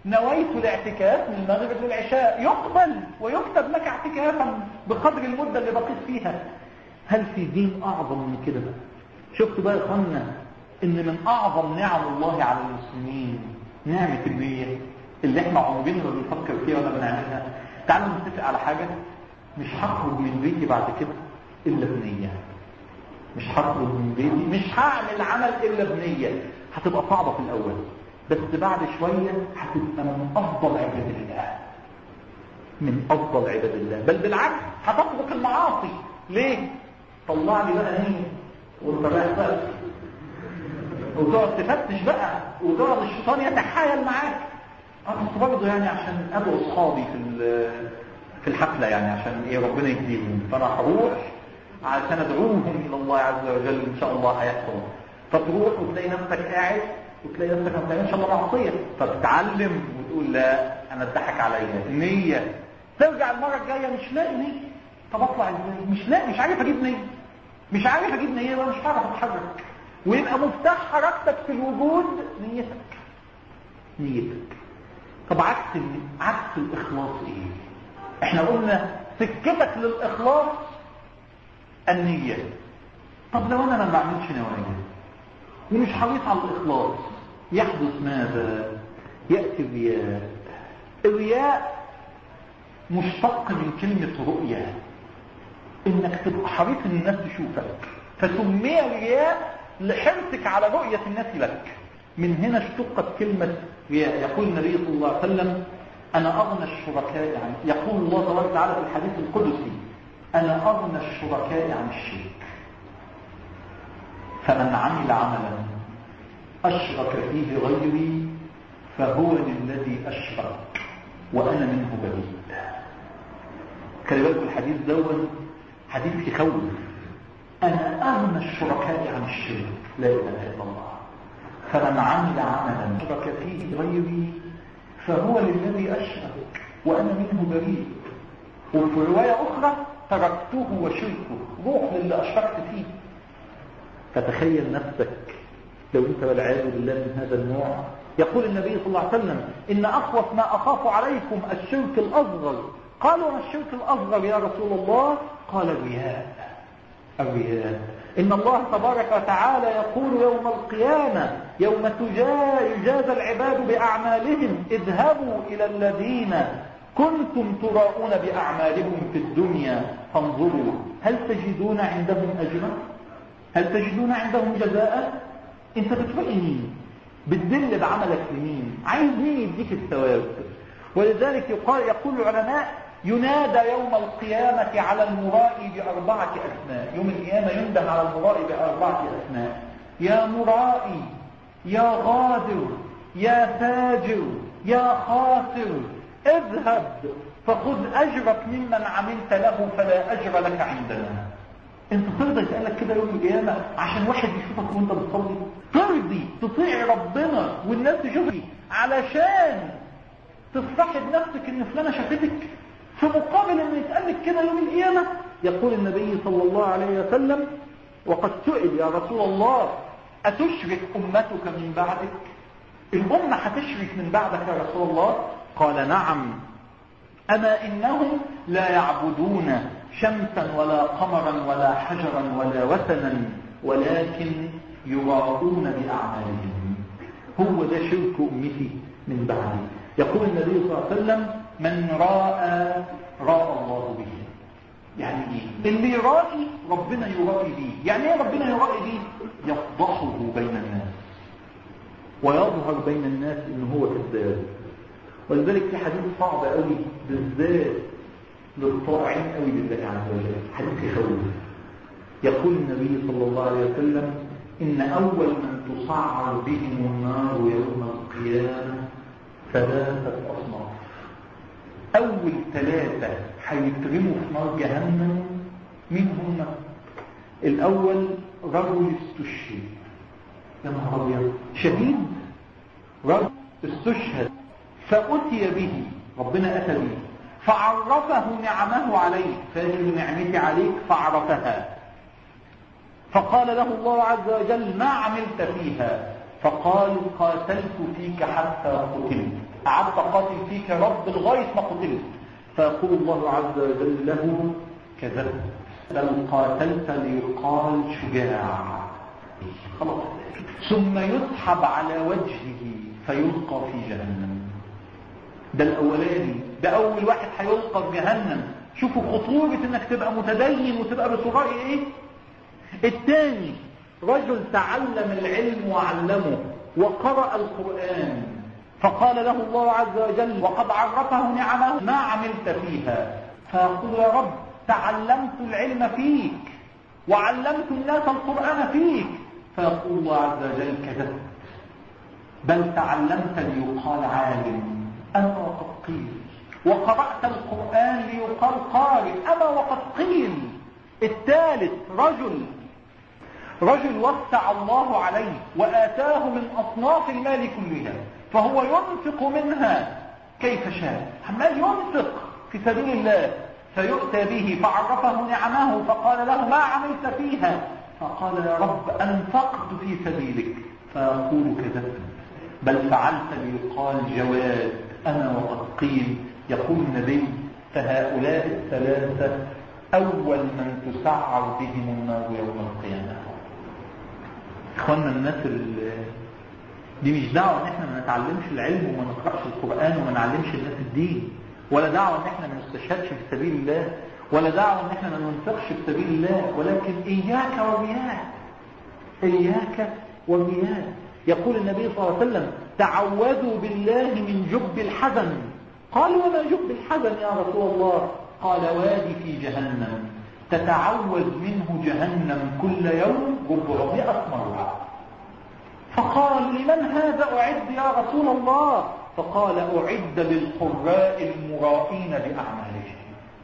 نويت الاعتكاف من المغرب للعشاء يقبل ويكتب لك اعتكافا بقدر المدة اللي بقيت فيها هل في دين أعظم من كده شفتوا بقى يا ان من اعظم نعم الله على المسلمين نعمة النية اللي احنا عمرنا ما بنفكر فيها ولا بنعملها تعالوا نتفق على حاجة مش هخرج من بيتي بعد كده الا بنية مش هخرج من بيتي مش هعمل عمل الا بنية هتبقى صعبة في الاول بس بعد شوية هتبقى من افضل عباد الله من افضل عباد الله بل بالعكس هتطلق المعاصي ليه طلع لي بقى نية وانت رايح وتقعد تفتش بقى وتقعد الشيطان يتحايل معاك انا كنت برضه يعني عشان ادعو اصحابي في في الحفله يعني عشان ايه ربنا يهديهم فانا هروح عشان ادعوهم الى الله عز وجل ان شاء الله هيحصل فتروح وتلاقي نفسك قاعد وتلاقي نفسك ما بتعملش الا معصيه فتتعلم وتقول لا انا اتضحك عليا نيه ترجع المره الجايه مش لاقي نيه طب اطلع ازاي مش لاقي مش عارف اجيب نيه مش عارف اجيب نيه ولا مش هعرف اتحرك ويبقى مفتاح حركتك في الوجود نيتك نيتك طب عكس عكس الاخلاص ايه احنا قلنا سكتك للاخلاص النية طب لو انا ما بعملش نوايا ومش حريص على الاخلاص يحدث ماذا ياتي الرياء الرياء مشتق من كلمة رؤية انك تبقى حريص ان الناس تشوفك فسمي الرياء لحرصك على رؤية الناس لك من هنا اشتقت كلمة يقول النبي صلى الله عليه وسلم أنا أغنى الشركاء عن يقول الله تبارك وتعالى في الحديث القدسي أنا أغنى الشركاء عن الشرك فمن عمل عملا أشرك فيه غيري فهو للذي أشرك وأنا منه بريء خلي بالكم الحديث دون حديث يخوف أنا أغنى الشركاء عن الشرك لا إله إلا الله فمن عمل عملا شرك فيه غيري فهو للذي أشرك وأنا منه بريء وفي رواية أخرى تركته وشركه روح للي أشركت فيه فتخيل نفسك لو أنت والعياذ بالله من هذا النوع يقول النبي صلى الله عليه وسلم إن أخوف ما أخاف عليكم الشرك الأصغر قالوا ما الشرك الأصغر يا رسول الله قال الرياء الرياء إن الله تبارك وتعالى يقول يوم القيامة يوم يجازى العباد بأعمالهم اذهبوا إلى الذين كنتم تراؤون بأعمالهم في الدنيا فانظروا هل تجدون عندهم أجرا هل تجدون عندهم جزاء انت بترأي مين بتدل بعملك لمين عايز مين يديك الثواب ولذلك يقال يقول العلماء ينادى يوم القيامة على المرائي بأربعة أسماء يوم القيامة ينده على المرائي بأربعة أسماء يا مرائي يا غادر يا فاجر يا خاسر اذهب فخذ أجرك ممن عملت له فلا أجر لك عندنا انت ترضى يسألك كده يوم القيامة عشان واحد يشوفك وانت بتصلي ترضي تطيع ربنا والناس تشوفك علشان تصطحب نفسك ان فلانة شافتك في مقابل ان يتقال لك كده يوم القيامة يقول النبي صلى الله عليه وسلم وقد سئل يا رسول الله أتشرك أمتك من بعدك الأمة هتشرك من بعدك يا رسول الله قال نعم أما إنهم لا يعبدون شمسا ولا قمرا ولا حجرا ولا وثنا ولكن يراؤون بأعمالهم هو ده شرك أمتي من بعدي يقول النبي صلى الله عليه وسلم من راى راى الله به يعني ايه اللي يرائي ربنا يرائي به يعني ايه ربنا يرائي به يفضحه بين الناس ويظهر بين الناس ان هو كذاب ولذلك في حديث صعب قوي بالذات للطائعين قوي لله عز وجل حديث يخوف يقول النبي صلى الله عليه وسلم ان اول من تصعر بهم النار يوم القيامه ثلاثه اصناف اول ثلاثة هيترموا في نار جهنم مين هم الاول رجل استشهد يا نهار ابيض شهيد رجل استشهد فأتي به ربنا أتى به فعرفه نعمه عليه فاجل نعمتي عليك فعرفها فقال له الله عز وجل ما عملت فيها فقال قاتلت فيك حتى قتلت قعدت قاتل فيك يا رب لغاية ما قتلت فيقول الله عز وجل له كذبت بل قاتلت ليقال شجاع خلاص ثم يسحب على وجهه فيلقى في جهنم ده الاولاني ده اول واحد هيلقى في جهنم شوفوا خطورة انك تبقى متدين وتبقى بصراء ايه الثاني رجل تعلم العلم وعلمه وقرأ القرآن فقال له الله عز وجل وقد عرفه نعمه ما عملت فيها فيقول يا رب تعلمت العلم فيك وعلمت الناس القرآن فيك فيقول الله عز وجل كذبت بل تعلمت ليقال عالم أما وقد قيل وقرأت القرآن ليقال قارئ أما وقد قيل الثالث رجل رجل وسع الله عليه وآتاه من أصناف المال كلها فهو ينفق منها كيف شاء عمال ينفق في سبيل الله فيؤتى به فعرفه نعمه فقال له ما عملت فيها فقال يا رب أنفقت في سبيلك فيقول كذبت بل فعلت ليقال جواد أنا وقد قيل يقول النبي فهؤلاء الثلاثة أول من تسعر بهم النار يوم القيامة إخواننا الناس اللي دي مش دعوة ان احنا ما نتعلمش العلم وما نقرأش القرآن وما نعلمش الناس الدين ولا دعوة ان احنا ما نستشهدش في سبيل الله ولا دعوة ان احنا ما ننفقش في سبيل الله ولكن اياك والرياء اياك والرياء يقول النبي صلى الله عليه وسلم تعوذوا بالله من جب الحزن قالوا وما جب الحزن يا رسول الله قال وادي في جهنم تتعوذ منه جهنم كل يوم ربعمائة مرة فقال لمن هذا أعد يا رسول الله فقال أعد للقراء المرائين بأعمالهم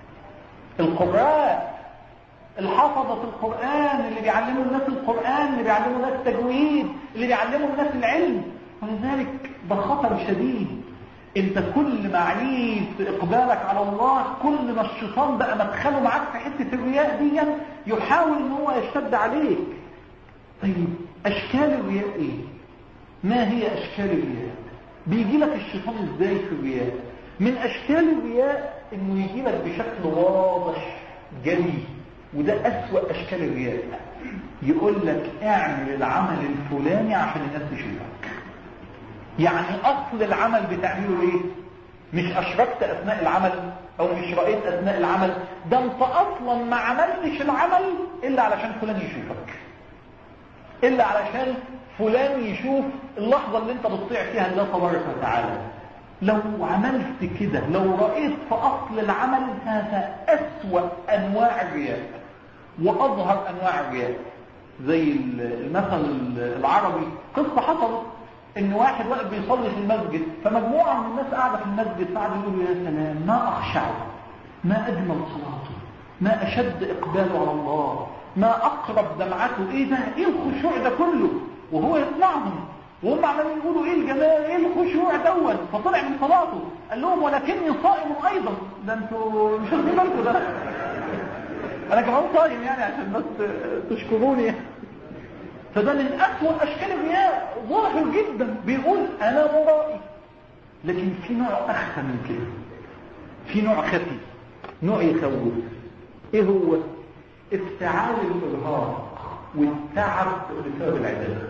القراء الحفظة القرآن اللي بيعلموا الناس القرآن اللي بيعلموا الناس التجويد اللي بيعلموا الناس العلم ولذلك ده خطر شديد انت كل ما عليت اقبالك على الله كل ما الشيطان بقى مدخله معاك في حته الرياء دي يحاول ان هو يشتد عليك طيب اشكال الرياء ايه ما هي اشكال الرياء بيجي لك الشيطان ازاي في الرياء من اشكال الرياء انه يجي لك بشكل واضح جلي وده اسوأ اشكال الرياء يقول لك اعمل العمل الفلاني عشان الناس تشوفك يعني اصل العمل بتعمله ايه مش اشركت اثناء العمل او مش رأيت اثناء العمل ده انت اصلا ما عملتش العمل الا علشان فلان يشوفك الا علشان فلان يشوف اللحظة اللي انت بتطيع فيها الله تبارك وتعالى لو عملت كده لو رأيت في اصل العمل هذا اسوأ انواع الرياء واظهر انواع الرياء زي المثل العربي قصة حصلت ان واحد واقف بيصلي في المسجد فمجموعة من الناس قاعدة في المسجد فقعدوا يقولوا يا سلام ما اخشعه ما اجمل صلاته ما اشد اقباله على الله ما اقرب دمعته ايه ده ايه الخشوع ده كله وهو يسمعهم وهم عمالين يقولوا ايه الجمال ايه الخشوع دون فطلع من صلاته قال لهم ولكني صائم ايضا ده انتوا مش واخدين بالكم ده انا كمان صايم يعني عشان بس تشكروني فده من أسوأ أشكال الرياء ظاهر جدا بيقول أنا مرائي لكن في نوع أخفى من كده في نوع خفي نوع يخوف إيه هو افتعال الإرهاق والتعب بسبب العبادة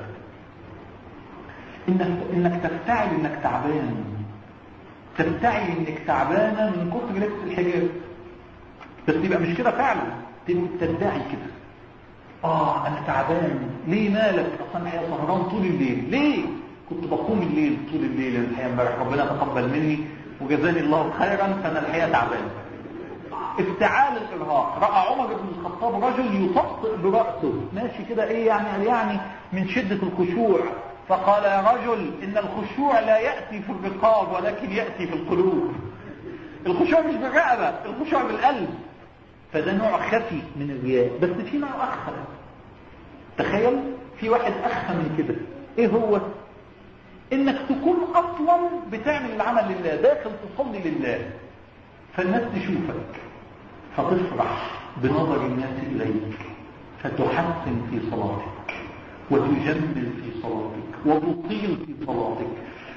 إنك, إنك تفتعل إنك تعبان تفتعل إنك تعبانة من كتر لبس الحجاب بس يبقى مش كده فعلا تدعي كده اه انا تعبان ليه مالك اصلا الحقيقه سهران طول الليل ليه كنت بقوم الليل طول الليل الحقيقه امبارح ربنا تقبل مني وجزاني الله خيرا فانا الحقيقه تعبان افتعال الارهاق راى عمر بن الخطاب رجل يطأطئ براسه ماشي كده ايه يعني قال يعني من شده الخشوع فقال يا رجل ان الخشوع لا ياتي في الرقاب ولكن ياتي في القلوب الخشوع مش بالرقبه الخشوع بالقلب فده نوع خفي من الرياء بس في نوع أخر تخيل في واحد أخفى من كده إيه هو إنك تكون أصلا بتعمل العمل لله داخل تصلي لله فالناس تشوفك فتفرح بنظر الناس إليك فتحسن في صلاتك وتجمل في صلاتك وتطيل في صلاتك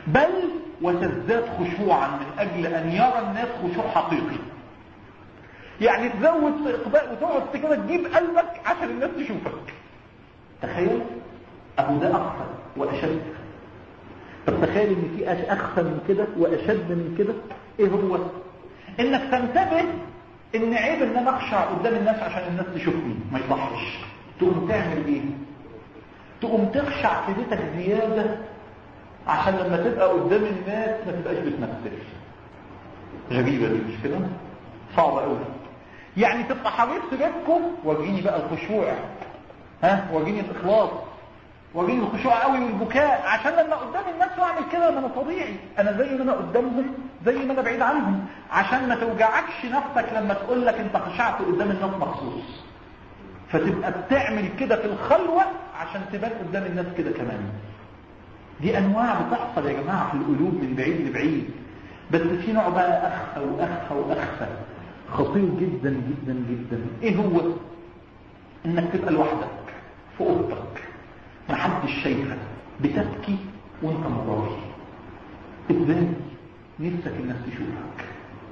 بل وتزداد خشوعا من اجل ان يرى الناس خشوع حقيقي يعني تزود في اقبال وتقعد كده تجيب قلبك عشان الناس تشوفك تخيل اهو ده اكثر واشد طب تخيل ان في أش- اخفى من كده واشد من كده ايه هو انك تنتبه ان عيب ان انا اخشع قدام الناس عشان الناس تشوفني ما يصحش تقوم تعمل ايه تقوم تخشع في بيتك زيادة عشان لما تبقى قدام الناس ما تبقاش بتمثل غريبة دي مش كده صعبة قوي يعني تبقى حريص رزقكم وريني بقى الخشوع ها وريني الاخلاص وريني الخشوع قوي والبكاء عشان لما قدام الناس واعمل كده ما انا طبيعي انا زي ما انا قدامهم زي ما انا بعيد عنهم عشان ما توجعكش نفسك لما تقول لك انت خشعت قدام الناس مخصوص فتبقى بتعمل كده في الخلوة عشان تبان قدام الناس كده كمان دي انواع بتحصل يا جماعة في القلوب من بعيد لبعيد بس في نوع بقى اخفى واخفى واخفى خطير جدا جدا جدا ايه هو انك تبقى لوحدك في اوضتك محدش شايفك بتبكي وانت مراضي ازاي نفسك الناس تشوفك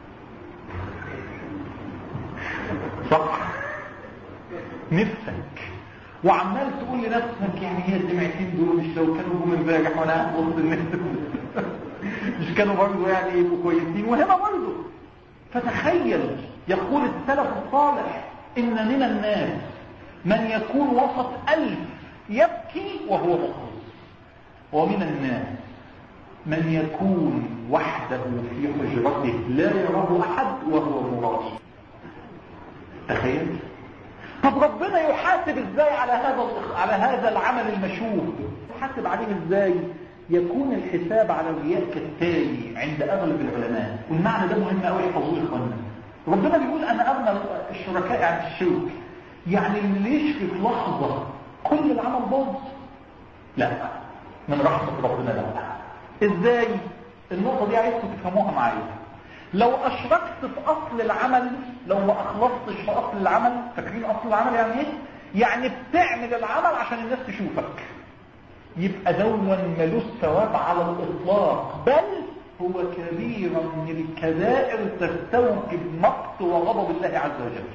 صح نفسك وعمال تقول لنفسك يعني هي الدمعتين دول مش لو كانوا جم امبارح وانا قاعد وسط الناس مش كانوا برضه يعني يبقوا كويسين وهنا برضه فتخيل يقول السلف الصالح ان من الناس من يكون وسط ألف يبكي وهو مخلص ومن الناس من يكون وحده في حجرته لا يراه أحد وهو مرائي تخيل طب ربنا يحاسب ازاي على هذا على هذا العمل المشهود يحاسب عليه ازاي يكون الحساب على الرياء كالتالي عند اغلب العلماء والمعنى ده مهم قوي يحفظوه يا اخوانا ربنا بيقول انا اغنى الشركاء عن الشرك يعني اللي يشرك لحظه كل العمل باظ لا من رحمه ربنا لا ازاي النقطه دي عايزكم تفهموها معايا لو اشركت في اصل العمل لو ما اخلصتش في اصل العمل فاكرين اصل العمل يعني ايه يعني بتعمل العمل عشان الناس تشوفك يبقى دون ملوش ثواب على الاطلاق بل هو كبيرا من الكبائر تستوجب مقت وغضب الله عز وجل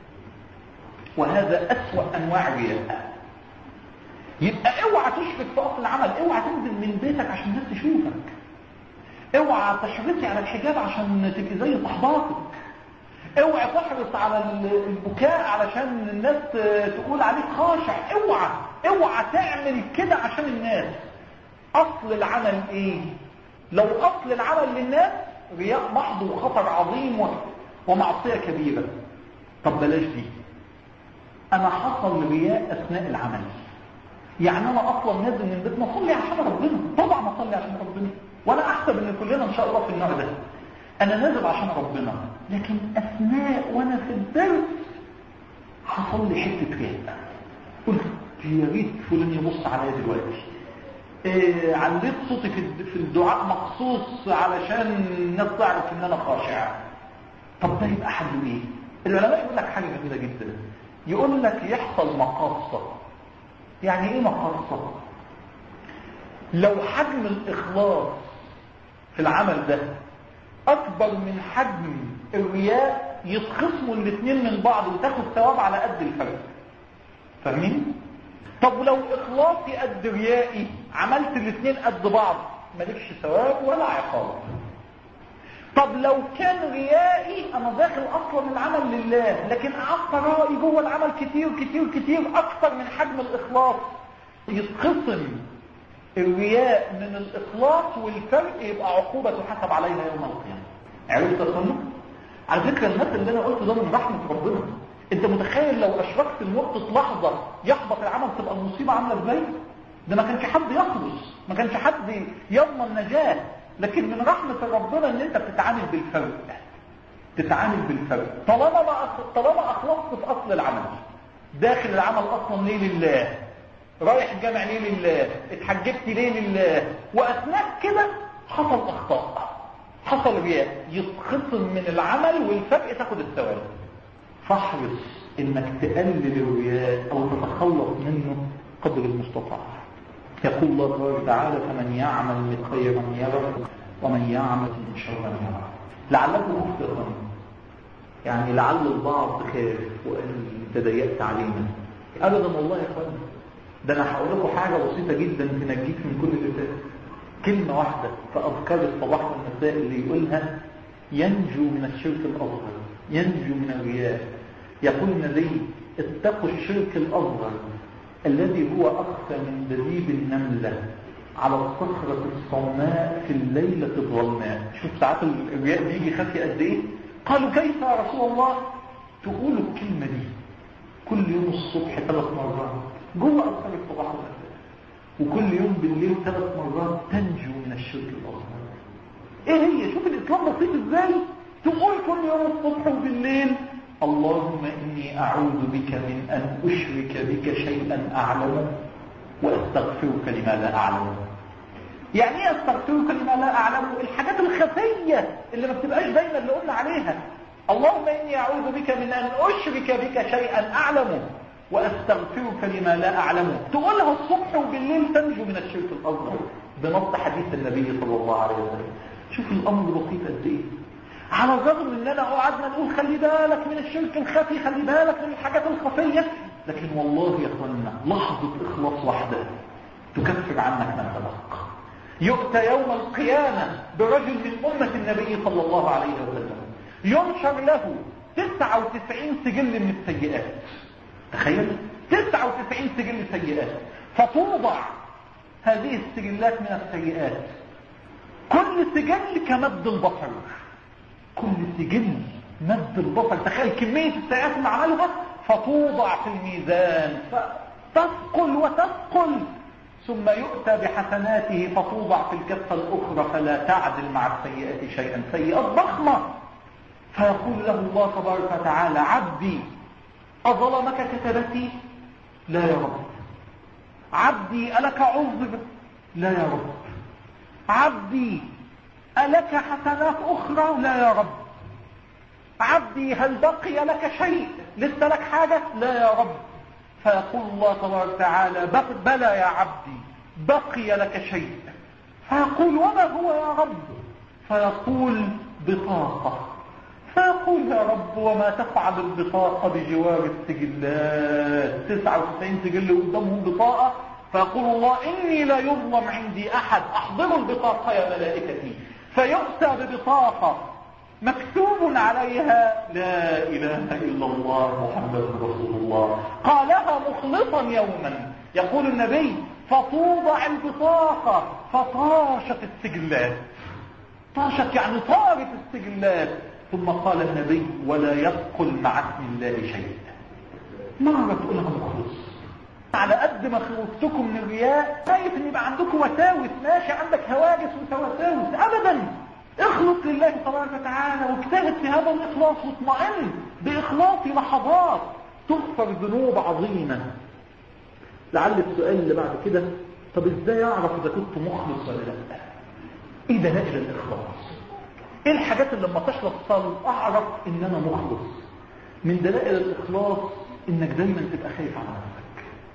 وهذا اسوا انواع الرياء يبقى اوعى تشرك في اصل العمل اوعى تنزل من بيتك عشان الناس تشوفك اوعى تحرصي على الحجاب عشان تبقي زي صحباتك اوعى تحرص على البكاء علشان الناس تقول عليك خاشع اوعى اوعى تعمل كده عشان الناس اصل العمل ايه لو اصل العمل للناس رياء محض وخطر عظيم ومعصية كبيرة طب بلاش دي انا حصل رياء اثناء العمل يعني انا اصلا نازل من البيت ما اصلي عشان ربنا طبعا اصلي عشان ربنا وانا احسب ان كلنا ان شاء الله في النوع ده انا نازل عشان ربنا لكن اثناء وانا في الدرس حصل لي حته رياء قلت يا ريت فلان يبص عليا دلوقتي إيه عليت صوتي في في الدعاء مخصوص علشان الناس تعرف ان انا خاشع طب ده يبقى حل ايه العلماء يقول لك حاجه جميله جدا يقول لك يحصل مقاصه يعني ايه مقاصه لو حجم الاخلاص في العمل ده اكبر من حجم الرياء يتخصموا الاثنين من بعض وتاخد ثواب على قد الفرق فاهمين طب لو اخلاصي قد ريائي عملت الاثنين قد بعض مالكش ثواب ولا عقاب طب لو كان ريائي انا داخل اصلا العمل لله لكن قعدت رائي جوه العمل كتير كتير كتير اكتر من حجم الاخلاص يتخصم الرياء من الإخلاص والفرق يبقى عقوبة تحسب عليها يوم القيامة عرفت أصلا؟ على فكرة الناس اللي أنا قلت ده من رحمة ربنا أنت متخيل لو أشركت لمدة لحظة يحبط العمل تبقى المصيبة عاملة إزاي؟ ده ما كانش حد يخلص ما كانش حد يضمن نجاة لكن من رحمة ربنا ان انت بتتعامل بالفرق تتعامل بالفرق طالما ما طالما اخلصت في اصل العمل داخل العمل اصلا ليه لله رايح الجامع ليه لله اتحجبت ليه لله واثناء كده حصل اخطاء حصل رياء يتخصم من العمل والفرق تاخد الثواب فاحرص انك تقلل الرياء او تتخلص منه قدر المستطاع يقول الله تبارك وتعالى فمن يعمل خيرا يره ومن يعمل شرا يره لعلكم تفلحون يعني لعل البعض خاف وقال انت ضيقت علينا ابدا والله يا اخوان ده انا هقول لكم حاجه بسيطه جدا تنجيك من كل اللي فات كلمه واحده في اذكار الصباح والمساء اللي يقولها ينجو من الشرك الاصغر ينجو من الرياء يقول النبي اتقوا الشرك الاصغر الذي هو اخفى من دبيب النمله على الصخرة الصماء في الليلة الظلماء شوف ساعات الرياء بيجي خفي قد ايه قالوا كيف يا رسول الله تقولوا الكلمة دي كل يوم الصبح ثلاث مرات جوه أذكار الصباح والمساء وكل يوم بالليل ثلاث مرات تنجو من الشرك الأصغر ايه هي شوف الإسلام بسيط ازاي تقول كل يوم الصبح وبالليل اللهم إني أعوذ بك من أن أشرك بك شيئا أعلمه واستغفرك لما لا اعلم يعني ايه استغفرك لما لا اعلم الحاجات الخفيه اللي ما بتبقاش دايما اللي قلنا عليها اللهم اني اعوذ بك من ان اشرك بك شيئا اعلمه واستغفرك لما لا اعلمه تقولها الصبح وبالليل تنجو من الشرك الاصغر بنص حديث النبي صلى الله عليه وسلم شوف الامر بسيط قد ايه على الرغم اننا قعدنا نقول خلي بالك من الشرك الخفي خلي بالك من الحاجات الخفيه لكن والله يا اخوانا لحظة اخلاص واحدة تكفر عنك ما سبق يؤتى يوم القيامة برجل من أمة النبي صلى الله عليه وسلم ينشر له 99 سجل من السيئات تخيل 99 سجل سيئات فتوضع هذه السجلات من السيئات كل سجل كمد البصر كل سجل مد البصر تخيل كمية السيئات اللي عملها فتوضع في الميزان فتثقل وتثقل ثم يؤتى بحسناته فتوضع في الكفة الأخرى فلا تعدل مع السيئة شيئا سيئات ضخمة فيقول له الله تبارك وتعالى عبدي أظلمك كتبتي لا يا رب عبدي ألك عذر لا يا رب عبدي ألك حسنات أخرى لا يا رب عبدي هل بقي لك شيء لسه لك حاجة لا يا رب فيقول الله تبارك وتعالى بلى يا عبدي بقي لك شيء فيقول وما هو يا رب فيقول بطاقة فيقول يا رب وما تفعل البطاقة بجوار السجلات 99 سجل قدامهم بطاقة فيقول الله إني لا يظلم عندي أحد أحضروا البطاقة يا ملائكتي فيؤتى ببطاقة مكتوب عليها لا إله إلا الله محمد رسول الله قالها مخلصا يوما يقول النبي فتوضع البطاقة فطاشت السجلات طاشت يعني طارت السجلات ثم قال النبي ولا يثقل مع اسم الله شيء مرة تقولها مخلص على قد ما خوفتكم من الرياء خايف ان يبقى عندكم وساوس ماشي عندك هواجس وسواساوس ابدا اخلص لله تبارك وتعالى واجتهد في هذا الاخلاص واطمئن باخلاص لحظات تغفر ذنوب عظيمة لعل السؤال اللي بعد كده طب ازاي اعرف اذا كنت مخلص ولا لا ايه دلائل الاخلاص ايه الحاجات اللي لما تخلص صلاه اعرف ان انا مخلص من دلائل الاخلاص انك دايما تبقى خايف على نفسك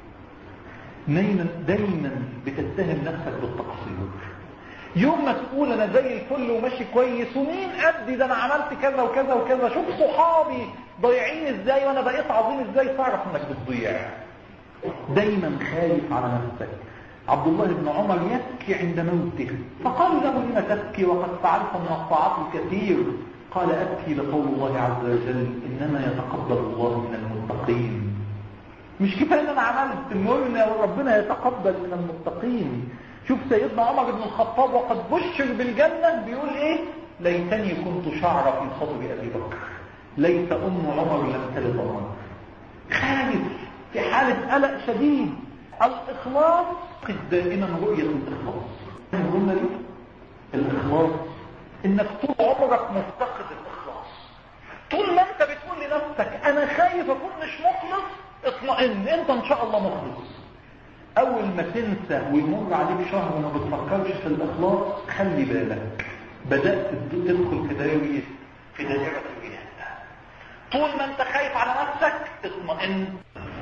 دايما دايما بتتهم نفسك بالتقصير يوم ما تقول انا زي الفل وماشي كويس ومين قدي ده انا عملت كذا وكذا وكذا شوف صحابي ضايعين ازاي وانا بقيت عظيم ازاي تعرف انك بتضيع دايما خايف على نفسك عبد الله بن عمر يبكي عند موته فقال له لم تبكي وقد فعلت من الطاعات الكثير قال ابكي لقول الله عز وجل انما يتقبل الله من المتقين مش كفايه ان انا عملت المهم ان ربنا يتقبل من المتقين شوف سيدنا عمر بن الخطاب وقد بشر بالجنة بيقول ايه ليتني كنت شعر في صدر ابي بكر ليت ام عمر لم تلد عمر خايف في حالة قلق شديد الاخلاص قد دائما رؤية الاخلاص الجملة دي الاخلاص انك طول عمرك مفتقد الاخلاص طول ما انت بتقول لنفسك انا خايف اكون مش مخلص اطمئن انت ان شاء الله مخلص اول ما تنسى ويمر عليك شهر وما بتفكرش في الاخلاص خلي بالك بدأت تدخل في دائرة في دائرة الجهاد طول ما انت خايف على نفسك اطمئن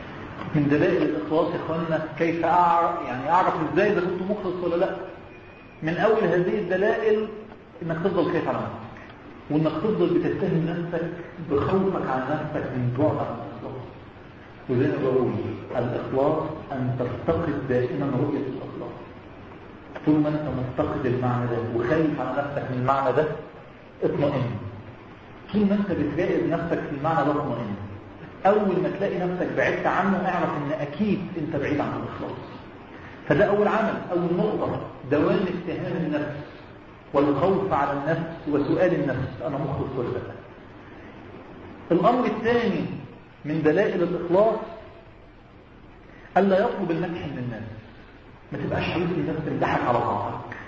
من دلائل الإخلاص يا إخواننا كيف أعرف يعني أعرف إزاي إذا كنت مخلص ولا لا من أول هذه الدلائل إنك تفضل خايف على نفسك وإنك تفضل بتتهم نفسك بخوفك على نفسك من بعد عن الإخلاص وزي ما بقول الإخلاص أن تفتقد دائما رؤية الإخلاص طول ما أنت مفتقد المعنى ده وخايف على نفسك من المعنى ده اطمئن طول ما أنت بتراقب نفسك في المعنى ده اطمئن أول ما تلاقي نفسك بعدت عنه اعرف إن أكيد أنت بعيد عن الإخلاص فده أول عمل أول نقطة دوام اتهام النفس والخوف على النفس وسؤال النفس أنا مخلص ولا لا الأمر الثاني من دلائل الإخلاص ألا يطلب المدح من الناس ما تبقاش حريص الناس تمدحك على طاعتك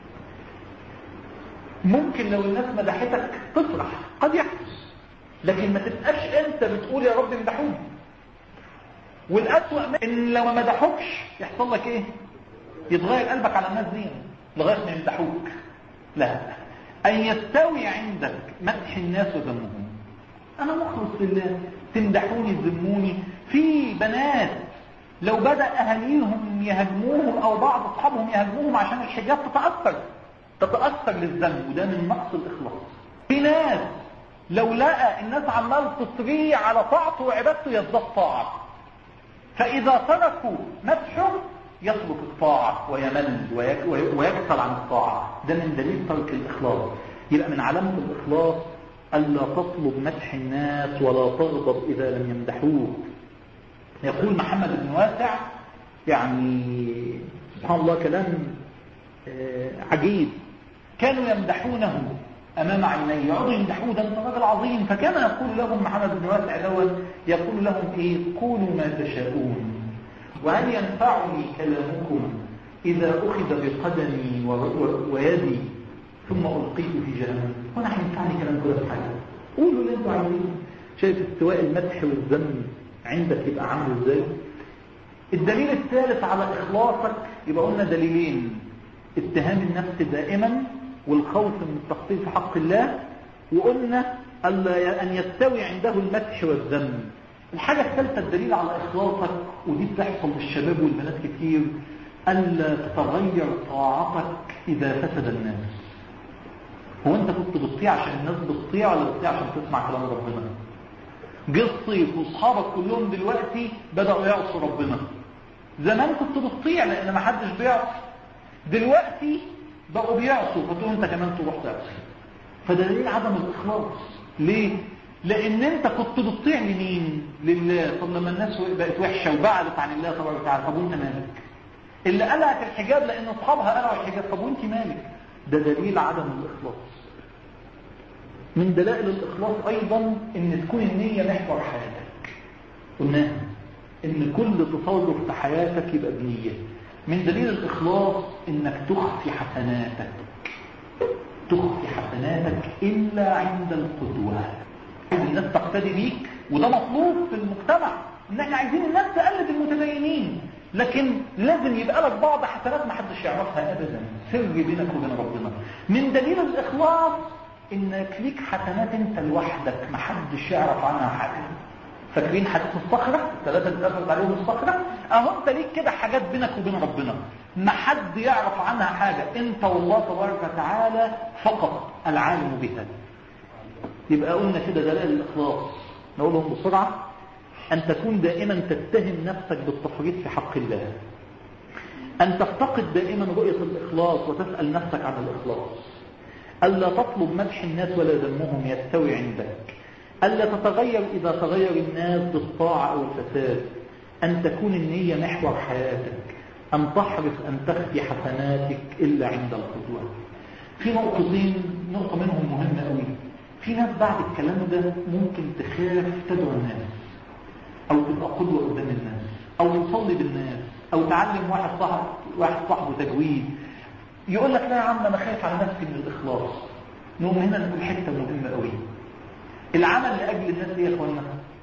ممكن لو الناس مدحتك تفرح قد يحدث لكن ما تبقاش انت بتقول يا رب امدحوني والأسوأ ان لو ما مدحوكش يحصل لك ايه يتغير قلبك على الناس دي لغايه ما يمدحوك لا ان يستوي عندك مدح الناس وذمهم انا مخلص لله تمدحوني تذموني في بنات لو بدأ أهاليهم يهاجموهم أو بعض أصحابهم يهاجموهم عشان الحجاب تتأثر تتأثر للذنب وده من نقص الإخلاص في ناس لو لقى الناس عمال تصريه على طاعته وعبادته يزداد طاعة فإذا تركوا مدحه يترك الطاعة ويمل ويكسل عن الطاعة ده من دليل ترك الإخلاص يبقى من علامة الإخلاص ألا تطلب مدح الناس ولا تغضب إذا لم يمدحوك يقول محمد بن واسع يعني سبحان الله كلام عجيب كانوا يمدحونه أمام عينيه يقعدوا يمدحوه ده انت راجل عظيم فكان يقول لهم محمد بن واسع دوت يقول لهم ايه قولوا ما تشاءون وهل ينفعني كلامكم إذا أخذ بقدمي ويدي ثم ألقيه في جهنم وانا هينفعني كلام كل حاجة قولوا اللي انتوا عايزينه شايف استواء المدح والذم عندك يبقى عامل ازاي الدليل الثالث على إخلاصك يبقى قلنا دليلين اتهام النفس دائما والخوف من التقصير في حق الله وقلنا ألا أن يستوي عنده المدح والذم الحاجة الثالثة الدليل على إخلاصك ودي بتحصل للشباب والبنات كتير ألا تتغير طاعتك إذا فسد الناس هو أنت كنت بتطيع عشان الناس بتطيع ولا بتطيع عشان تسمع كلام ربنا جه الصيف واصحابك كلهم دلوقتي بدأوا يعصوا ربنا زمان كنت بتطيع لأن ما حدش بيعصي دلوقتي بقوا بيعصوا فتقول انت كمان تروح تعصي فده دليل عدم الإخلاص ليه؟ لأن انت كنت بتطيع لمين؟ لله طب لما الناس بقت وحشة وبعدت عن الله تبارك وتعالى طب وانت مالك؟ اللي قلعت الحجاب لأن أصحابها قلعوا الحجاب طب وانت مالك؟ ده دليل عدم الإخلاص من دلائل الإخلاص أيضا ان تكون النية محور حياتك قلنا ان كل تصرف في حياتك يبقى بنية من دليل الإخلاص انك تخفي حسناتك تخفي حسناتك إلا عند القدوة الناس تقتدي بيك وده مطلوب في المجتمع ان احنا عايزين الناس تقلد المتدينين لكن لازم يبقى لك بعض حسنات ما حدش يعرفها ابدا سر بينك وبين ربنا من دليل الاخلاص انك ليك حسنات انت لوحدك ما حدش يعرف عنها حاجه فاكرين حديث الصخره الثلاثه اللي اتقفلت عليهم الصخره اهو انت ليك كده حاجات بينك وبين ربنا ما حد يعرف عنها حاجه انت والله تبارك وتعالى فقط العالم بها يبقى قلنا كده دلائل الاخلاص نقولهم بسرعه أن تكون دائما تتهم نفسك بالتفريط في حق الله أن تفتقد دائما رؤية الإخلاص وتسأل نفسك عن الإخلاص ألا تطلب مدح الناس ولا ذمهم يستوي عندك ألا تتغير إذا تغير الناس بالطاعة أو الفساد أن تكون النية محور حياتك أن تحرص أن تخفي حسناتك إلا عند القدوة في نقطتين نقطة منهم مهمة قوي في ناس بعد الكلام ده ممكن تخاف تدعو الناس او تبقى قدوة قدام الناس او تصلي بالناس او تعلم واحد صاحب واحد صاحبه تجويد يقول لك لا يا عم انا خايف على نفسي من الاخلاص نقوم هنا نقول حته مهمه قوي العمل لاجل الناس ايه يا اخوانا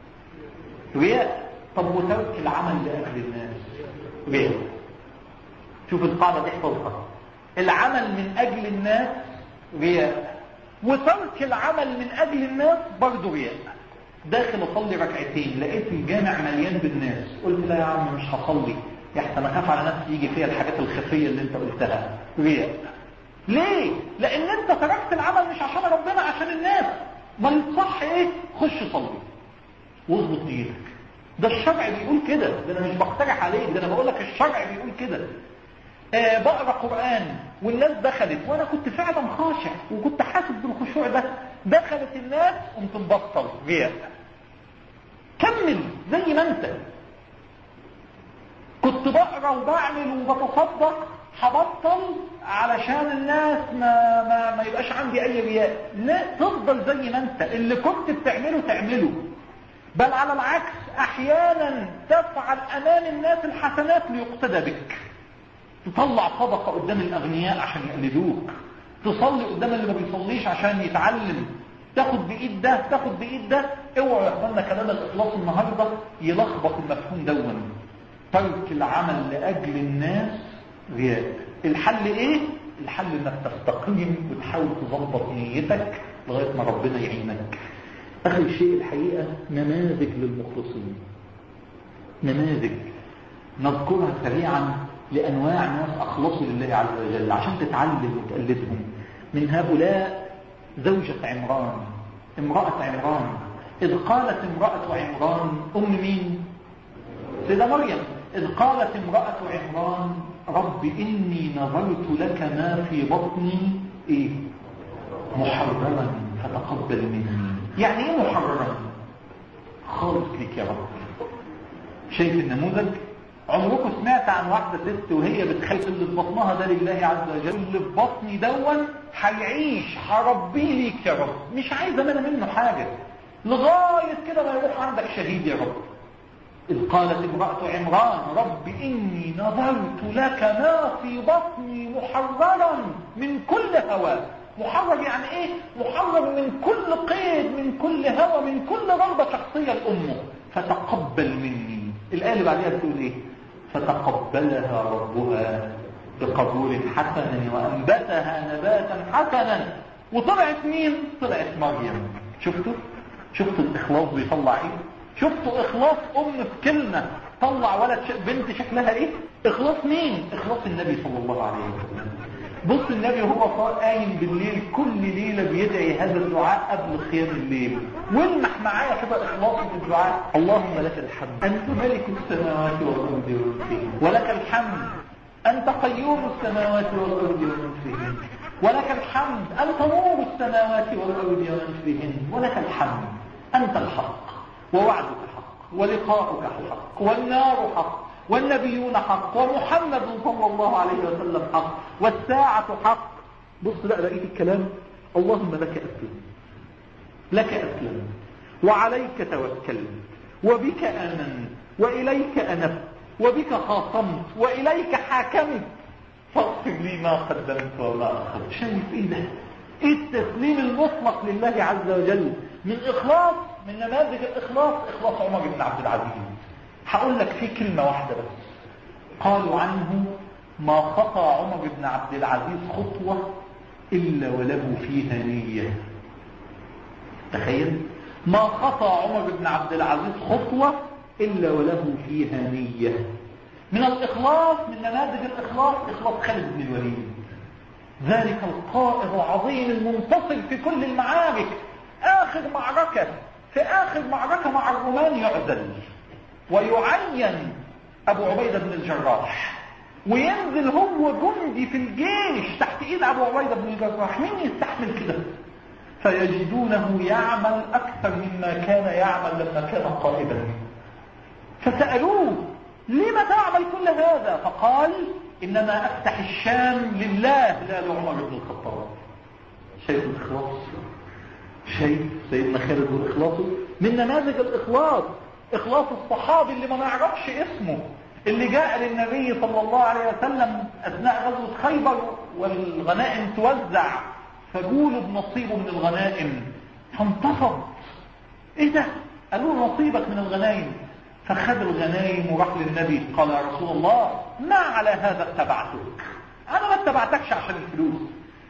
رياء طب وترك العمل لاجل الناس رياء شوف القاعده دي احفظها العمل من اجل الناس رياء وترك العمل من اجل الناس برضه رياء داخل اصلي ركعتين لقيت الجامع مليان بالناس قلت لا يا عم مش هصلي يحسن اخاف على نفسي يجي فيها الحاجات الخفيه اللي انت قلتها رياء ليه لان انت تركت العمل مش عشان ربنا عشان الناس ما الصح ايه خش صلي واظبط نيتك ده الشرع بيقول كده ده انا مش بقترح عليك ده انا بقول لك الشرع بيقول كده آه بقرا قران والناس دخلت وانا كنت فعلا خاشع وكنت حاسس بالخشوع ده دخلت الناس قمت مبطل رياء كمل زي ما انت كنت بقرا وبعمل وبتصدق هبطل علشان الناس ما, ما, ما يبقاش عندي اي رياء لا تفضل زي ما انت اللي كنت بتعمله تعمله بل على العكس احيانا تفعل امام الناس الحسنات ليقتدى بك تطلع صدقة قدام الاغنياء عشان يقلدوك تصلي قدام اللي ما بيصليش عشان يتعلم تاخد بايد ده تاخد بايد ده اوعوا يا اخوانا كلام الاخلاص النهارده يلخبط المفهوم دون ترك العمل لاجل الناس رياء الحل ايه الحل انك تستقيم وتحاول تظبط نيتك لغايه ما ربنا يعينك اخر شيء الحقيقه نماذج للمخلصين نماذج نذكرها سريعا لانواع ناس اخلصوا لله عز وجل عشان تتعلم وتقلدهم من هؤلاء زوجة عمران امرأة عمران إذ قالت امرأة عمران أم مين سيدة مريم إذ قالت امرأة عمران رب إني نظرت لك ما في بطني إيه محررا فتقبل مني يعني إيه محررا خالص لك يا رب شايف النموذج عمركم سمعت عن واحدة ست وهي بتخلف اللي في بطنها ده لله عز وجل اللي في بطني دون هيعيش هربيه ليك يا رب مش عايزه انا منه حاجة لغاية كده ما يروح عندك شهيد يا رب إذ قالت امرأة عمران رب إني نظرت لك ما في بطني محررا من كل هوى محرر يعني ايه محرر من كل قيد من كل هوى من كل رغبة شخصية لأمه فتقبل مني الآية اللي بعدها بتقول ايه فتقبلها ربها بقبول حسن وأنبتها نباتا حسنا وطلعت مين طلعت مريم شفتوا شفتوا الإخلاص بيطلع ايه شفتوا إخلاص أم في كلمة طلع ولد ش... بنت شكلها ايه اخلاص مين اخلاص النبي صلى الله عليه وسلم بص النبي وهو قايم بالليل كل ليلة بيدعي هذا الدعاء قبل قيام الليل والمح معايا كده اخلاص في الدعاء اللهم لك الحمد انت ملك السماوات والارض ومن فيهن ولك الحمد انت قيوم السماوات والارض ومن فيهن ولك الحمد انت نور السماوات والارض ومن فيهن ولك الحمد انت الحق ووعدك حق ولقاؤك حق والنار حق والنبيون حق ومحمد صلى الله عليه وسلم حق والساعة حق بص بقى بقية الكلام اللهم لك أسلم لك أسلم وعليك توكلت وبك آمنت وإليك أنبت وبك خاصمت وإليك حاكمت فاغفر لي ما قدمت وما أخرت شايف إيه ده إيه التسليم المطلق لله عز وجل من إخلاص من نماذج الإخلاص إخلاص عمر بن عبد العزيز هقول لك فيه كلمة واحدة بس قالوا عنه ما خطى عمر بن عبد العزيز خطوة إلا وله فيها نية تخيل ما خطى عمر بن عبد العزيز خطوة إلا وله فيها نية من الإخلاص من نماذج الإخلاص إخلاص خالد بن الوليد ذلك القائد العظيم المنتصر في كل المعارك آخر معركة في آخر معركة مع الرومان يعزل ويعين أبو عبيدة بن الجراح وينزل هو جندي في الجيش تحت إيد أبو عبيدة بن الجراح مين يستحمل كده فيجدونه يعمل أكثر مما كان يعمل لما كان قائدا فسألوه لما تعمل كل هذا فقال إنما أفتح الشام لله لا لعمر بن الخطاب شايف الإخلاص شايف سيدنا خالد والإخلاص من نماذج الإخلاص إخلاص الصحابي اللي ما نعرفش اسمه اللي جاء للنبي صلى الله عليه وسلم أثناء غزوة خيبر والغنائم توزع فقولوا بنصيبه من الغنائم فانتفض ايه ده قالوا له نصيبك من الغنائم فخد الغنائم وراح للنبي قال يا رسول الله ما على هذا اتبعتك انا ما اتبعتكش عشان الفلوس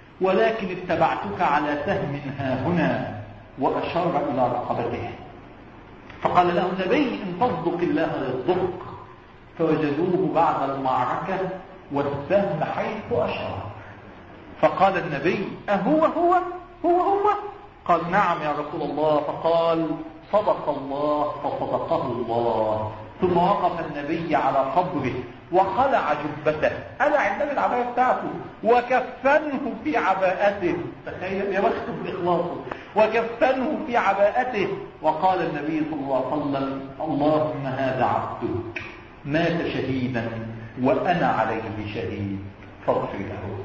ولكن اتبعتك على سهم ها هنا واشار الى رقبته فقال له النبي إن تصدق الله يصدق فوجدوه بعد المعركة والسهم حيث أشار فقال النبي أهو هو هو هو قال نعم يا رسول الله فقال صدق الله فصدقه الله ثم وقف النبي على قبره وخلع جبته قلع النبي العباية بتاعته وكفنه في عباءته تخيل يا بخت بإخلاصه وكفنه في عباءته وقال النبي صلى الله عليه وسلم اللهم هذا عبدك مات شهيدا وأنا عليه شهيد فاغفر له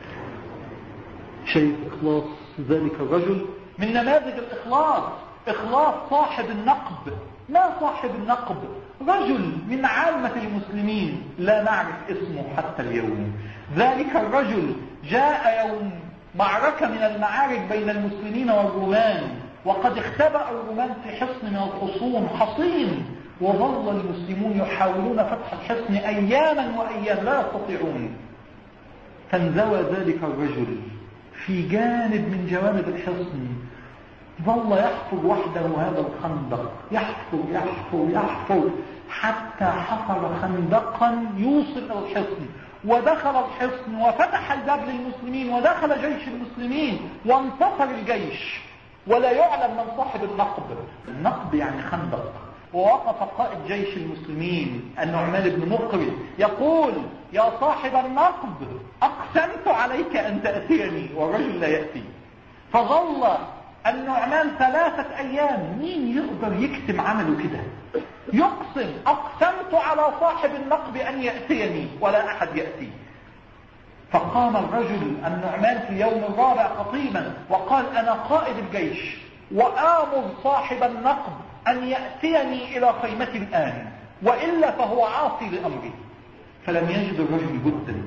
شايف إخلاص ذلك الرجل من نماذج الإخلاص إخلاص صاحب النقب ما صاحب النقب رجل من عامة المسلمين لا نعرف اسمه حتى اليوم ذلك الرجل جاء يوم معركة من المعارك بين المسلمين والرومان وقد اختبأ الرومان في حصن من الحصون حصين وظل المسلمون يحاولون فتح الحصن أياما وأيام لا يستطيعون فانزوى ذلك الرجل في جانب من جوانب الحصن ظل يحفر وحده هذا الخندق يحفر يحفر يحفر حتى حفر خندقا يوصل إلى الحصن ودخل الحصن وفتح الباب للمسلمين ودخل جيش المسلمين وانتصر الجيش ولا يعلم من صاحب النقب النقب يعني خندق ووقف قائد جيش المسلمين النعمان بن مقري يقول يا صاحب النقب أقسمت عليك أن تأتيني والرجل لا يأتي فظل النعمان ثلاثة أيام مين يقدر يكتم عمله كده يقسم أقسمت على صاحب النقب أن يأتيني ولا أحد يأتي فقام الرجل النعمان في اليوم الرابع خطيبا وقال أنا قائد الجيش وآمر صاحب النقب أن يأتيني إلى خيمة الآن وإلا فهو عاصي لأمري فلم يجد الرجل بدا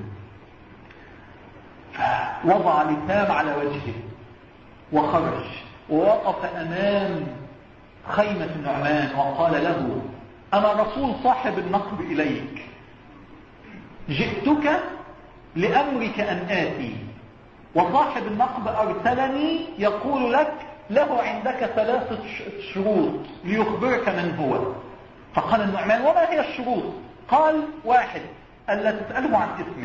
فوضع لثام على وجهه وخرج ووقف أمام خيمة النعمان وقال له أنا رسول صاحب النقب إليك جئتك لأمرك أن آتي وصاحب النقب أرسلني يقول لك له عندك ثلاثة شروط ليخبرك من هو فقال النعمان وما هي الشروط قال واحد ألا تسأله عن اسمه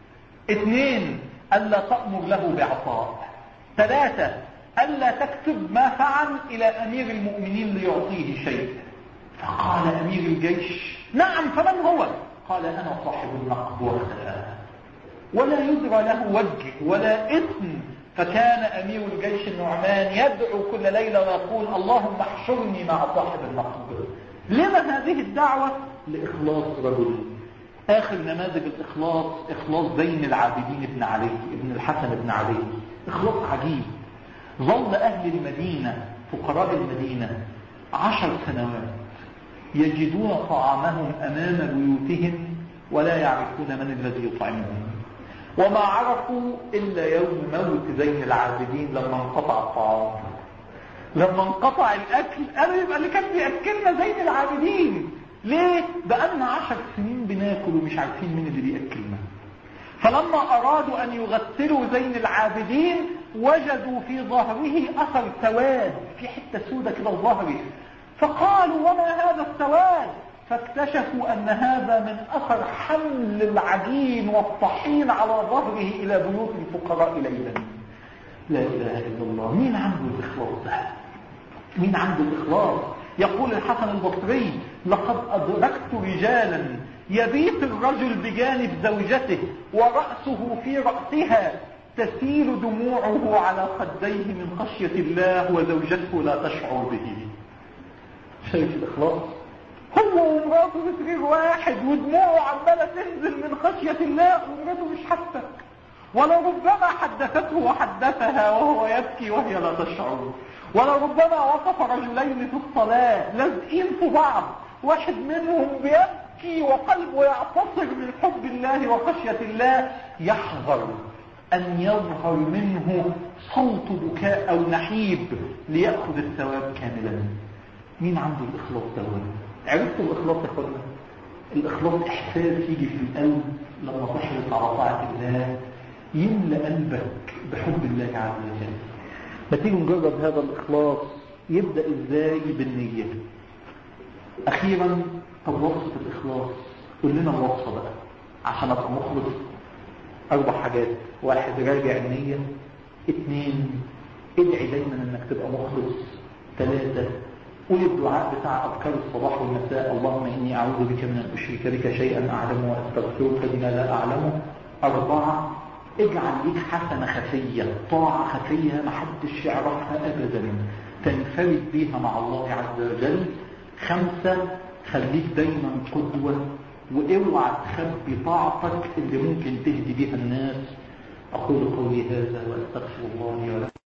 اثنين ألا تأمر له بعطاء ثلاثة ألا تكتب ما فعل إلى أمير المؤمنين ليعطيه شيء فقال أمير الجيش نعم فمن هو قال أنا صاحب النقد واختفى ولا يدرى له وجه ولا اسم فكان أمير الجيش النعمان يدعو كل ليلة ويقول اللهم احشرني مع صاحب النقد لما هذه الدعوة لإخلاص رجل آخر نماذج الإخلاص إخلاص زين العابدين ابن علي ابن الحسن ابن علي إخلاص عجيب ظل أهل المدينة فقراء المدينة عشر سنوات يجدون طعامهم أمام بيوتهم ولا يعرفون من الذي يطعمهم وما عرفوا إلا يوم موت زين العابدين لما انقطع الطعام لما انقطع الأكل قالوا يبقى اللي كان بيأكلنا زين العابدين ليه؟ بقالنا عشر سنين بناكل ومش عارفين مين اللي بيأكلنا فلما أرادوا أن يغسلوا زين العابدين وجدوا في ظهره أثر سواد في حتة سودة كده في ظهره فقالوا وما هذا السواد فاكتشفوا أن هذا من أثر حمل العجين والطحين على ظهره إلى بيوت الفقراء ليلا لا إله إلا الله مين عنده الإخلاص ده مين عنده الإخلاص يقول الحسن البصري لقد أدركت رجالا يبيت الرجل بجانب زوجته ورأسه في رأسها تسيل دموعه على خديه من خشية الله وزوجته لا تشعر به شايف الإخلاص هو ومراته بسرير واحد ودموعه عمالة تنزل من خشية الله ومراته مش حاسة ولربما حدثته وحدثها وهو يبكي وهي لا تشعر ولربما وقف رجلين في الصلاة لازقين في بعض واحد منهم بيبكي وقلبه يعتصر من حب الله وخشية الله يحذر أن يظهر منه صوت بكاء أو نحيب ليأخذ الثواب كاملا مين عنده الإخلاص دوت عرفتوا الإخلاص يا اخوانا الإخلاص إحساس يجي في القلب لما تحرص على طاعة الله يملأ قلبك بحب الله عز وجل ما تيجي نجرب هذا الإخلاص يبدأ إزاي بالنية أخيرا طب وصفة الإخلاص قول لنا الوصفة بقى عشان أبقى مخلص أربع حاجات واحد راجع النية اثنين ادعي دايما انك تبقى مخلص ثلاثة قول الدعاء بتاع أذكار الصباح والمساء اللهم إني أعوذ بك من أن أشرك بك شيئا أعلم وأستغفرك بما لا أعلمه أربعة اجعل ليك حسنة خفية طاعة خفية محدش يعرفها أبدا تنفرد بيها مع الله عز وجل خمسة خليك دايما قدوة واوعى تخبي طاعتك اللي ممكن تهدي بيها الناس أقول قولي هذا وأستغفر الله لي ولكم